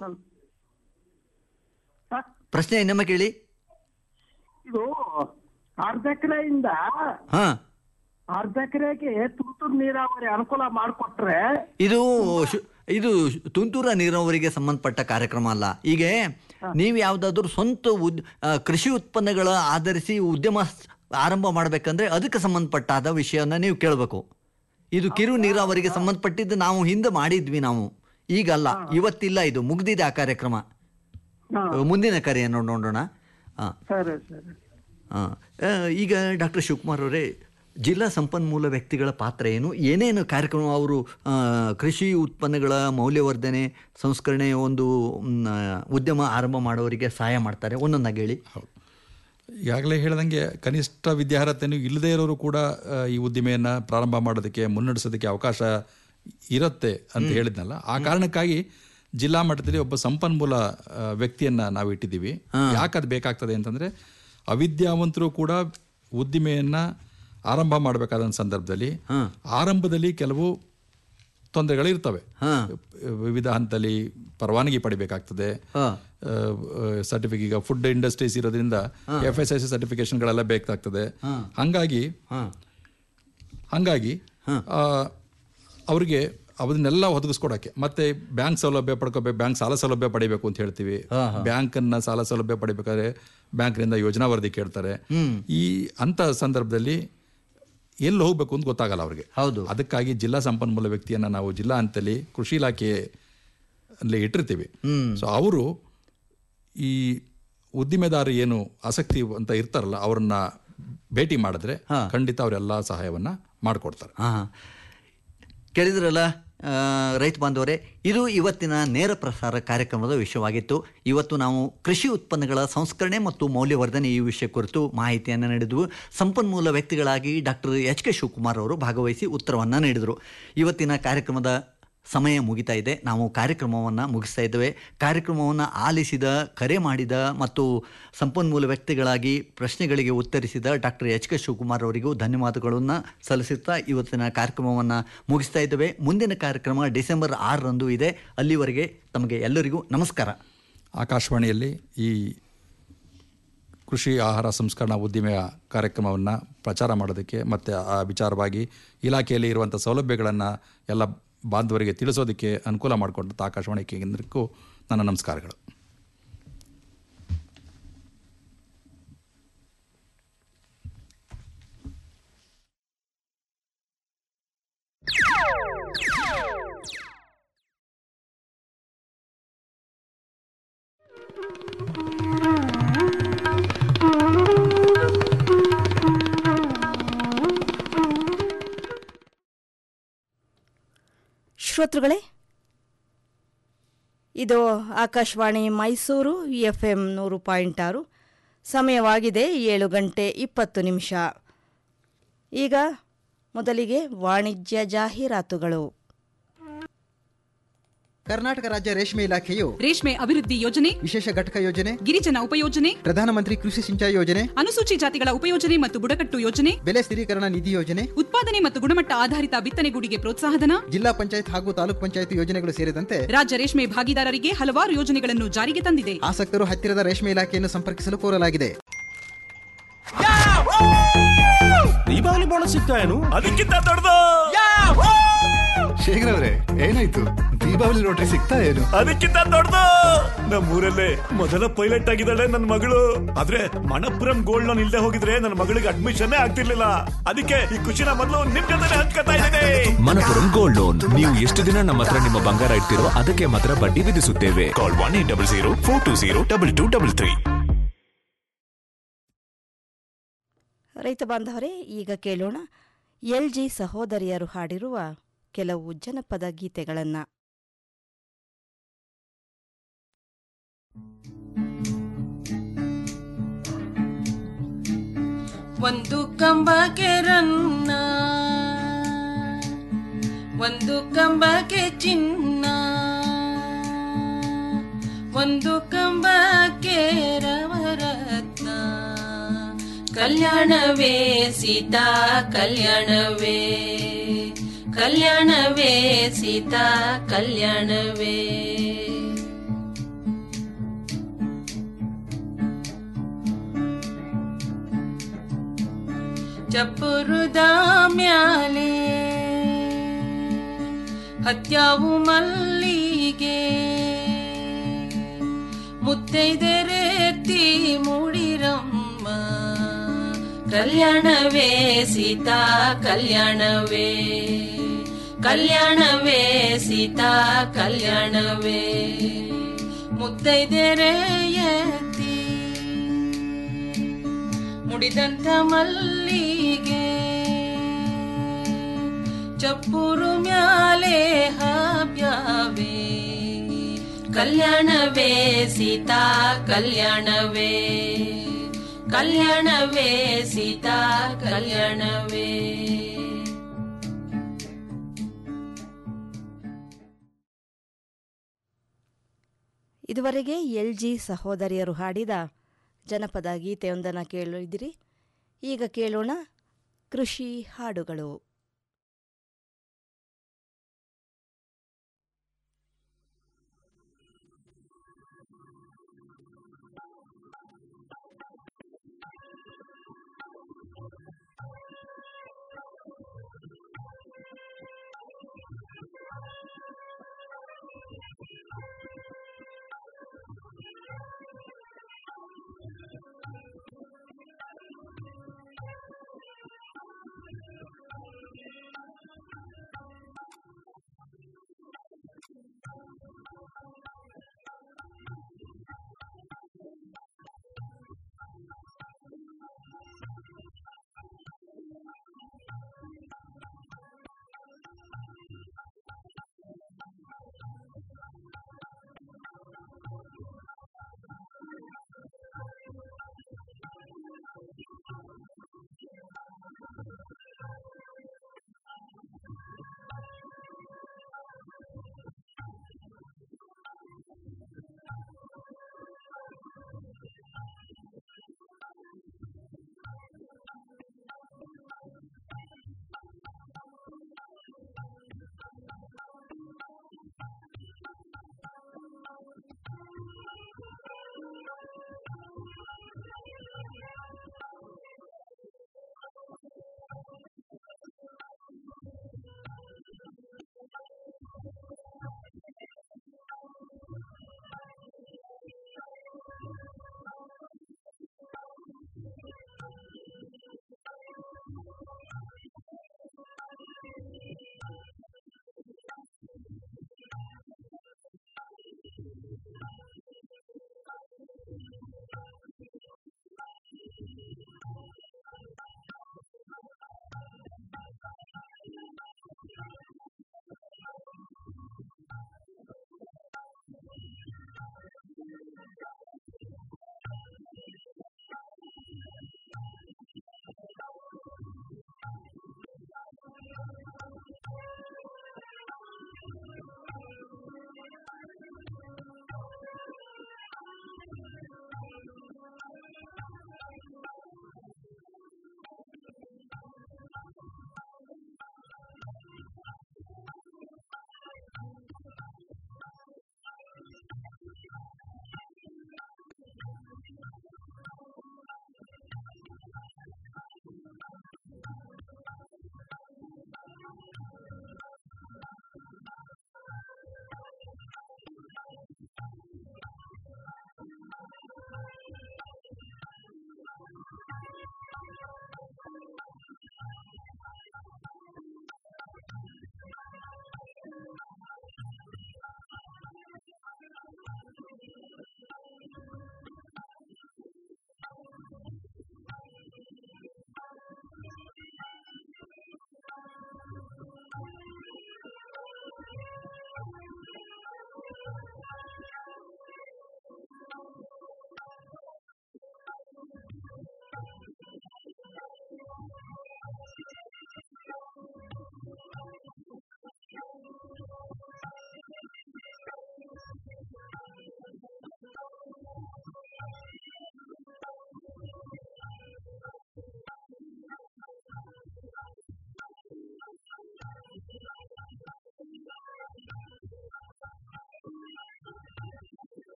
[SPEAKER 6] ಪ್ರಶ್ನೆ ಇನ್ನೊಮ್ಮೆ ಕೇಳಿ
[SPEAKER 9] ಇದು ಅರ್ಧ ಎಕರೆಯಿಂದ
[SPEAKER 6] ಹಾ
[SPEAKER 9] ಅರ್ಧ ಎಕರೆಗೆ ತುಂತುರು ನೀರಾವರಿ ಅನುಕೂಲ ಮಾಡಿಕೊಟ್ರೆ
[SPEAKER 6] ಇದು ಶು- ಇದು ತುಂತುರ ನೀರಾವರಿಗೆ ಸಂಬಂಧಪಟ್ಟ ಕಾರ್ಯಕ್ರಮ ಅಲ್ಲ ಈಗ ನೀವು ಯಾವುದಾದ್ರೂ ಸ್ವಂತ ಉದ್ ಆ, ಕೃಷಿ ಉತ್ಪನ್ನಗಳ ಆಧರಿಸಿ ಉದ್ಯಮ ಸ್- ಆರಂಭ ಮಾಡಬೇಕಂದ್ರೆ ಅದಕ್ಕೆ ಸಂಬಂಧಪಟ್ಟಾದ ವಿಷಯನ ನೀವು ಕೇಳಬೇಕು ಇದು ಕಿರು ನೀರಾವರಿಗೆ ಸಂಬಂಧಪಟ್ಟಿದ್ದು ನಾವು ಹಿಂದೆ ಮಾಡಿದ್ವಿ ನಾವು ಈಗಲ್ಲ ಇವತ್ತಿಲ್ಲ ಇದು ಮುಗ್ದಿದೆ ಆ ಕಾರ್ಯಕ್ರಮ ಮುಂದಿನ ಕರೆಯನ್ನು ನೋಡೋಣ ಹಾಂ
[SPEAKER 9] ಸರಿ ಸರಿ
[SPEAKER 6] ಆ, ಆ, ಈಗ ಡಾಕ್ಟರ್ ಶಿವಕುಮಾರ್ ಅವರೇ ಜಿಲ್ಲಾ ಸಂಪನ್ಮೂಲ ವ್ಯಕ್ತಿಗಳ ಪಾತ್ರ ಏನು ಏನೇನು ಕಾರ್ಯಕ್ರಮ ಅವರು ಆ, ಕೃಷಿ ಉತ್ಪನ್ನಗಳ ಮೌಲ್ಯವರ್ಧನೆ ಸಂಸ್ಕರಣೆ ಒಂದು ಮ್, ಆ, ಉದ್ಯಮ ಆರಂಭ ಮಾಡೋರಿಗೆ ಸಹಾಯ ಮಾಡ್ತಾರೆ ಒಂದೊಂದಾಗಿ ಹೇಳಿ
[SPEAKER 7] ಈಗಾಗಲೇ ಹೇಳ್ದಂಗೆ ಕನಿಷ್ಠ ವಿದ್ಯಾರ್ಹತೆನೂ ಇಲ್ಲದೇ ಇರೋರು ಕೂಡ ಆ, ಈ ಉದ್ದಿಮೆಯನ್ನ ಪ್ರಾರಂಭ ಮಾಡೋದಕ್ಕೆ ಮುನ್ನಡೆಸೋದಕ್ಕೆ ಅವಕಾಶ ಇರುತ್ತೆ ಅಂತ ಹೇಳಿದ್ನಲ್ಲ ಆ ಕಾರಣಕ್ಕಾಗಿ ಜಿಲ್ಲಾ ಮಟ್ಟದಲ್ಲಿ ಒಬ್ಬ ಸಂಪನ್ಮೂಲ ಆ, ವ್ಯಕ್ತಿಯನ್ನ ನಾವು ಇಟ್ಟಿದ್ದೀವಿ ಯಾಕೆ ಅದು ಬೇಕಾಗ್ತದೆ ಅಂತಂದ್ರೆ ಅವಿದ್ಯಾವಂತರು ಕೂಡ ಉದ್ದಿಮೆಯನ್ನ ಆರಂಭ ಮಾಡಬೇಕಾದ ಸಂದರ್ಭದಲ್ಲಿ ಆರಂಭದಲ್ಲಿ ಕೆಲವು ತೊಂದರೆಗಳು ಇರ್ತವೆ ವಿವಿಧ ಹಂತದಲ್ಲಿ ಪರವಾನಗಿ ಪಡಿಬೇಕಾಗ್ತದೆ ಸರ್ಟಿಫಿಕೇಟ್ ಈಗ ಫುಡ್ ಇಂಡಸ್ಟ್ರೀಸ್ ಇರೋದ್ರಿಂದ ಎಫ್ ಎಸ್ ಎಸ್ ಸರ್ಟಿಫಿಕೇಶನ್ಗಳೆಲ್ಲ ಬೇಕಾಗ್ತದೆ ಹಂಗಾಗಿ ಹಂಗಾಗಿ ಆ, ಅವ್ರಿಗೆ ಅದನ್ನೆಲ್ಲ ಒದಗಿಸ್ಕೊಡಕ್ಕೆ ಮತ್ತೆ ಬ್ಯಾಂಕ್ ಸೌಲಭ್ಯ ಪಡ್ಕೋಬೇಕು ಬ್ಯಾಂಕ್ ಸಾಲ ಸೌಲಭ್ಯ ಪಡಿಬೇಕು ಅಂತ ಹೇಳ್ತೀವಿ ಬ್ಯಾಂಕನ್ನ ಸಾಲ ಸೌಲಭ್ಯ ಪಡಿಬೇಕಾದ್ರೆ ಬ್ಯಾಂಕ್ನಿಂದ ಯೋಜನಾ ವರದಿ ಕೇಳ್ತಾರೆ ಈ ಅಂತ ಸಂದರ್ಭದಲ್ಲಿ ಎಲ್ಲಿ ಹೋಗ್ಬೇಕು ಅಂತ ಗೊತ್ತಾಗಲ್ಲ ಅವ್ರಿಗೆ
[SPEAKER 6] ಹೌದು
[SPEAKER 7] ಅದಕ್ಕಾಗಿ ಜಿಲ್ಲಾ ಸಂಪನ್ಮೂಲ ವ್ಯಕ್ತಿಯನ್ನ ನಾವು ಜಿಲ್ಲಾ ಹಂತದಲ್ಲಿ ಕೃಷಿ ಇಲಾಖೆ ಅಲ್ಲಿ ಇಟ್ಟಿರ್ತೀವಿ ಸೊ ಅವರು ಈ ಉದ್ದಿಮೆದಾರ ಏನು ಆಸಕ್ತಿ ಅಂತ ಇರ್ತಾರಲ್ಲ ಅವ್ರನ್ನ ಭೇಟಿ ಮಾಡಿದ್ರೆ ಖಂಡಿತ ಅವರೆಲ್ಲ ಸಹಾಯವನ್ನ ಮಾಡಿಕೊಡ್ತಾರೆ
[SPEAKER 6] ಹಾಂ ಕೇಳಿದ್ರಲ್ಲ ಆ, ರೈತ ಬಾಂಧವರೇ ಇದು ಇವತ್ತಿನ ನೇರ ಪ್ರಸಾರ ಕಾರ್ಯಕ್ರಮದ ವಿಷಯವಾಗಿತ್ತು ಇವತ್ತು ನಾವು ಕೃಷಿ ಉತ್ಪನ್ನಗಳ ಸಂಸ್ಕರಣೆ ಮತ್ತು ಮೌಲ್ಯವರ್ಧನೆ ಈ ವಿಷಯ ಕುರಿತು ಮಾಹಿತಿಯನ್ನು ನೀಡಿದ್ವು ಸಂಪನ್ಮೂಲ ವ್ಯಕ್ತಿಗಳಾಗಿ ಡಾಕ್ಟರ್ ಎಚ್ ಕೆ ಶಿವಕುಮಾರ್ ಅವರು ಭಾಗವಹಿಸಿ ಉತ್ತರವನ್ನು ನೀಡಿದರು ಇವತ್ತಿನ ಕಾರ್ಯಕ್ರಮದ ಸಮಯ ಮುಗಿತಾ ಇದೆ ನಾವು ಕಾರ್ಯಕ್ರಮವನ್ನು ಮುಗಿಸ್ತಾ ಇದ್ದೇವೆ ಕಾರ್ಯಕ್ರಮವನ್ನು ಆಲಿಸಿದ ಕರೆ ಮಾಡಿದ ಮತ್ತು ಸಂಪನ್ಮೂಲ ವ್ಯಕ್ತಿಗಳಾಗಿ ಪ್ರಶ್ನೆಗಳಿಗೆ ಉತ್ತರಿಸಿದ ಡಾಕ್ಟರ್ ಎಚ್ ಕೆ ಶಿವಕುಮಾರ್ ಅವರಿಗೂ ಧನ್ಯವಾದಗಳನ್ನು ಸಲ್ಲಿಸುತ್ತಾ ಇವತ್ತಿನ ಕಾರ್ಯಕ್ರಮವನ್ನು ಮುಗಿಸ್ತಾ ಇದ್ದೇವೆ ಮುಂದಿನ ಕಾರ್ಯಕ್ರಮ ಡಿಸೆಂಬರ್ ಆರರಂದು ಇದೆ ಅಲ್ಲಿವರೆಗೆ ತಮಗೆ ಎಲ್ಲರಿಗೂ ನಮಸ್ಕಾರ
[SPEAKER 7] ಆಕಾಶವಾಣಿಯಲ್ಲಿ ಈ ಕೃಷಿ ಆಹಾರ ಸಂಸ್ಕರಣಾ ಉದ್ದಿಮೆಯ ಕಾರ್ಯಕ್ರಮವನ್ನು ಪ್ರಚಾರ ಮಾಡೋದಕ್ಕೆ ಮತ್ತು ಆ ವಿಚಾರವಾಗಿ ಇಲಾಖೆಯಲ್ಲಿ ಇರುವಂಥ ಸೌಲಭ್ಯಗಳನ್ನು ಎಲ್ಲ ಬಾಂಧವರಿಗೆ ತಿಳಿಸೋದಕ್ಕೆ ಅನುಕೂಲ ಮಾಡಿಕೊಂಡಂಥ ಆಕಾಶವಾಣಿ ಕೇಂದ್ರಕ್ಕೂ ನನ್ನ ನಮಸ್ಕಾರಗಳು
[SPEAKER 11] ಶ್ರೋತೃಗಳೇ ಇದು ಆಕಾಶವಾಣಿ ಮೈಸೂರು ಎಫ್ ಎಂ ನೂರು ಪಾಯಿಂಟ್ ಆರು ಸಮಯವಾಗಿದೆ ಏಳು ಗಂಟೆ ಇಪ್ಪತ್ತು ನಿಮಿಷ ಈಗ ಮೊದಲಿಗೆ ವಾಣಿಜ್ಯ ಜಾಹೀರಾತುಗಳು
[SPEAKER 12] ಕರ್ನಾಟಕ ರಾಜ್ಯ ರೇಷ್ಮೆ ಇಲಾಖೆಯು
[SPEAKER 13] ರೇಷ್ಮೆ ಅಭಿವೃದ್ಧಿ ಯೋಜನೆ
[SPEAKER 12] ವಿಶೇಷ ಘಟಕ ಯೋಜನೆ
[SPEAKER 13] ಗಿರಿಜನ ಉಪಯೋಜನೆ
[SPEAKER 12] ಪ್ರಧಾನಮಂತ್ರಿ ಕೃಷಿ ಸಿಂಚಾಯಿ ಯೋಜನೆ
[SPEAKER 13] ಅನುಸೂಚಿ ಜಾತಿಗಳ ಉಪಯೋಜನೆ ಮತ್ತು ಬುಡಕಟ್ಟು ಯೋಜನೆ
[SPEAKER 12] ಬೆಲೆ ಸ್ಥಿರೀಕರಣ ನಿಧಿ ಯೋಜನೆ
[SPEAKER 13] ಉತ್ಪಾದನೆ ಮತ್ತು ಗುಣಮಟ್ಟ ಆಧಾರಿತ ಬಿತ್ತನೆಗೂಡಿಗೆ ಪ್ರೋತ್ಸಾಹಧನ
[SPEAKER 12] ಜಿಲ್ಲಾ ಪಂಚಾಯತ್ ಹಾಗೂ ತಾಲೂಕ್ ಪಂಚಾಯತ್ ಯೋಜನೆಗಳು ಸೇರಿದಂತೆ
[SPEAKER 13] ರಾಜ್ಯ ರೇಷ್ಮೆ ಭಾಗಿದಾರರಿಗೆ ಹಲವಾರು ಯೋಜನೆಗಳನ್ನು ಜಾರಿಗೆ ತಂದಿದೆ
[SPEAKER 12] ಆಸಕ್ತರು ಹತ್ತಿರದ ರೇಷ್ಮೆ ಇಲಾಖೆಯನ್ನು ಸಂಪರ್ಕಿಸಲು ಕೋರಲಾಗಿದೆ
[SPEAKER 14] ದೀಪಾವಳಿ ಬೋನಸ್ ಸಿಗ್ತಾ ಏನು ಅದಕ್ಕಿಂತ ದೊಡ್ಡದು
[SPEAKER 15] ಶೇಖರ್ ಅವರೇ ಏನಾಯ್ತು ದೀಪಾವಳಿ ಲಾಟ್ರಿ ಸಿಗ್ತಾ ಏನು
[SPEAKER 14] ಅದಕ್ಕಿಂತ ದೊಡ್ಡದು ನಮ್ಮೂರಲ್ಲೇ ಮೊದಲ ಪೈಲಟ್ ಆಗಿದ್ದಾಳೆ ನನ್ನ ಮಗಳು ಆದ್ರೆ ಮಣಪುರಂ ಗೋಲ್ಡ್ ಲೋನ್ ಇಲ್ದೆ ಹೋಗಿದ್ರೆ ನನ್ನ ಮಗಳಿಗೆ ಅಡ್ಮಿಷನ್ ಆಗ್ತಿರ್ಲಿಲ್ಲ ಅದಕ್ಕೆ ಈ ಖುಷಿನ ಮೊದಲು ನಿಮ್ ಜೊತೆ ಹಂಚ್ಕೊತಾ ಇದ್ದೇನೆ
[SPEAKER 16] ಮನಪುರಂ ಗೋಲ್ಡ್ ಲೋನ್ ನೀವು ಎಷ್ಟು ದಿನ ನಮ್ಮ ಹತ್ರ ನಿಮ್ಮ ಬಂಗಾರ ಇಡ್ತಿರೋ ಅದಕ್ಕೆ ಮಾತ್ರ ಬಡ್ಡಿ ವಿಧಿಸುತ್ತೇವೆ call one eight double zero four two zero double two double three
[SPEAKER 11] ರೈತ ಬಾಂಧವರೇ ಈಗ ಕೇಳೋಣ ಎಲ್ ಜಿ ಸಹೋದರಿಯರು ಹಾಡಿರುವ ಕೆಲವು ಜನಪದ ಗೀತೆಗಳನ್ನು
[SPEAKER 17] ಒಂದು ಕಂಬಕ್ಕೆ ರನ್ನ ಒಂದು ಕಂಬಕ್ಕೆ ಚಿನ್ನ ಒಂದು ಕಂಬಕ್ಕೆ ರವರತ್ನ ಕಲ್ಯಾಣವೇ ಸೀತಾ ಕಲ್ಯಾಣವೇ ಕಲ್ಯಾಣವೇ ಸೀತಾ ಕಲ್ಯಾಣವೇ ಚಪ್ಪುರುದ ಮ್ಯಾಲೆ ಹತ್ಯಾವು ಮಲ್ಲಿಗೆ ಮುತ್ತೈದೆರೆತ್ತಿ ಮೂಡಿರಮ್ಮ ಕಲ್ಯಾಣವೇ ಸೀತಾ ಕಲ್ಯಾಣವೇ ಕಲ್ಯಾಣವೇ ಸೀತಾ ಕಲ್ಯಾಣವೇ ಮುತ್ತೈದೆರೆ ಎತ್ತಿ ಮುಡಿದಂತ ಮಲ್ಲಿಗೆ ಚಪ್ಪುರು ಮ್ಯಾಲೆ ಹಾಬ್ಯಾವೆ ಕಲ್ಯಾಣವೇ ಸೀತಾ ಕಲ್ಯಾಣವೇ ಕಲ್ಯಾಣವೇ ಸೀತಾ ಕಲ್ಯಾಣವೇ
[SPEAKER 11] ಇದುವರೆಗೆ ಎಲ್ ಜಿ ಸಹೋದರಿಯರು ಹಾಡಿದ ಜನಪದ ಗೀತೆಯೊಂದನ್ನು ಕೇಳಿದಿರಿ ಈಗ ಕೇಳೋಣ ಕೃಷಿ ಹಾಡುಗಳು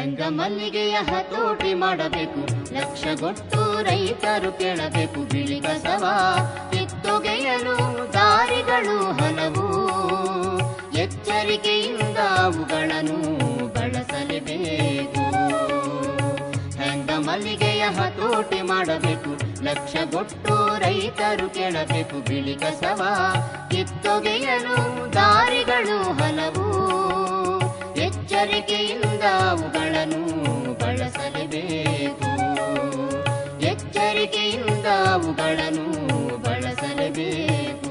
[SPEAKER 18] ಹೆಂಗ ಮಲ್ಲಿಗೆಯ ಹತೋಟಿ ಮಾಡಬೇಕು ಲಕ್ಷಗೊಟ್ಟು ರೈತರು ಕೇಳಬೇಕು ಬಿಳಿ ಕಸವ ಕಿತ್ತೊಗೆಯಲು ದಾರಿಗಳು ಹಲವು ಎಚ್ಚರಿಕೆಯಿಂದ ಅವುಗಳನ್ನು ಬಳಸಲೇಬೇಕು ಹೆಂಗ ಮಲ್ಲಿಗೆಯ ಹತೋಟಿ ಮಾಡಬೇಕು ಲಕ್ಷಗೊಟ್ಟು ರೈತರು ಕೇಳಬೇಕು ಬಿಳಿ ಕಸವ ಕಿತ್ತೊಗೆಯಲು ದಾರಿಗಳು ಹಲವು ಎಚ್ಚರಿಕೆಯಿಂದ ಅವುಗಳನ್ನು ಬಳಸಲೇಬೇಕು ಎಚ್ಚರಿಕೆಯಿಂದ ಅವುಗಳನ್ನು ಬಳಸಲೇಬೇಕು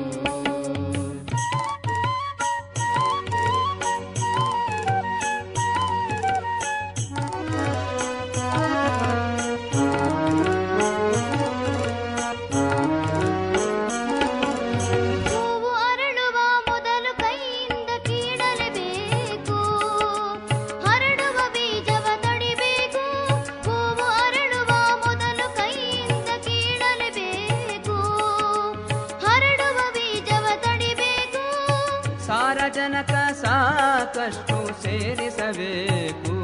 [SPEAKER 18] ಹೂವು ಅರಳುವ ಮೊದಲು ಕೈಯಿಂದ ಕೀಳಲೇಬೇಕು ಹರಡುವ ಬೀಜವ ತಡಿಬೇಕು ಹೂವು ಅರಳುವ ಮೊದಲು ಕೈಯಿಂದ ಕೀಳಲೇಬೇಕು ಹರಡುವ ಬೀಜವ ತಡಿಬೇಕು
[SPEAKER 19] ಸಾರಜನಕ ಸಾಕಷ್ಟು ಸೇರಿಸಬೇಕು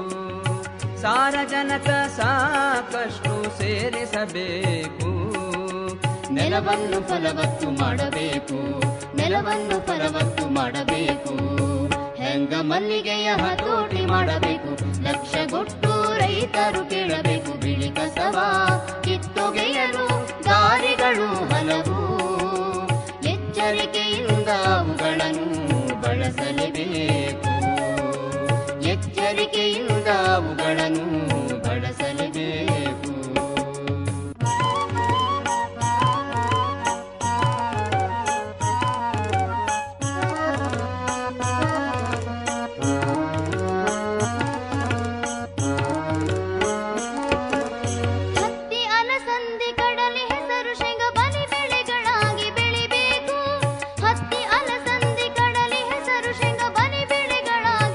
[SPEAKER 19] ಸಾರಜನಕ ಸಾಕಷ್ಟು ಸೇರಿಸಬೇಕು
[SPEAKER 18] ನೆಲವನ್ನು ಫಲವತ್ತು ಮಾಡಬೇಕು ನೆಲವನ್ನು ಫಲವತ್ತು ಮಾಡಬೇಕು ಹೆಂಗ ಮಲ್ಲಿಗೆಯ ಹತೋಟಿ ಮಾಡಬೇಕು ಲಕ್ಷಗೊಟ್ಟು ರೈತರು ಕೇಳಬೇಕು ಬಿಳಿ ಕಸವ ಕಿತ್ತೊಗೆಯಲು ದಾರಿಗಳು ಹಲವು ಎಚ್ಚರಿಕೆಯಿಂದ ಅವುಗಳನ್ನು ಬಳಸಲೇಬೇಕು ಎಚ್ಚರಿಕೆಯಿಂದ ಅವುಗಳನ್ನು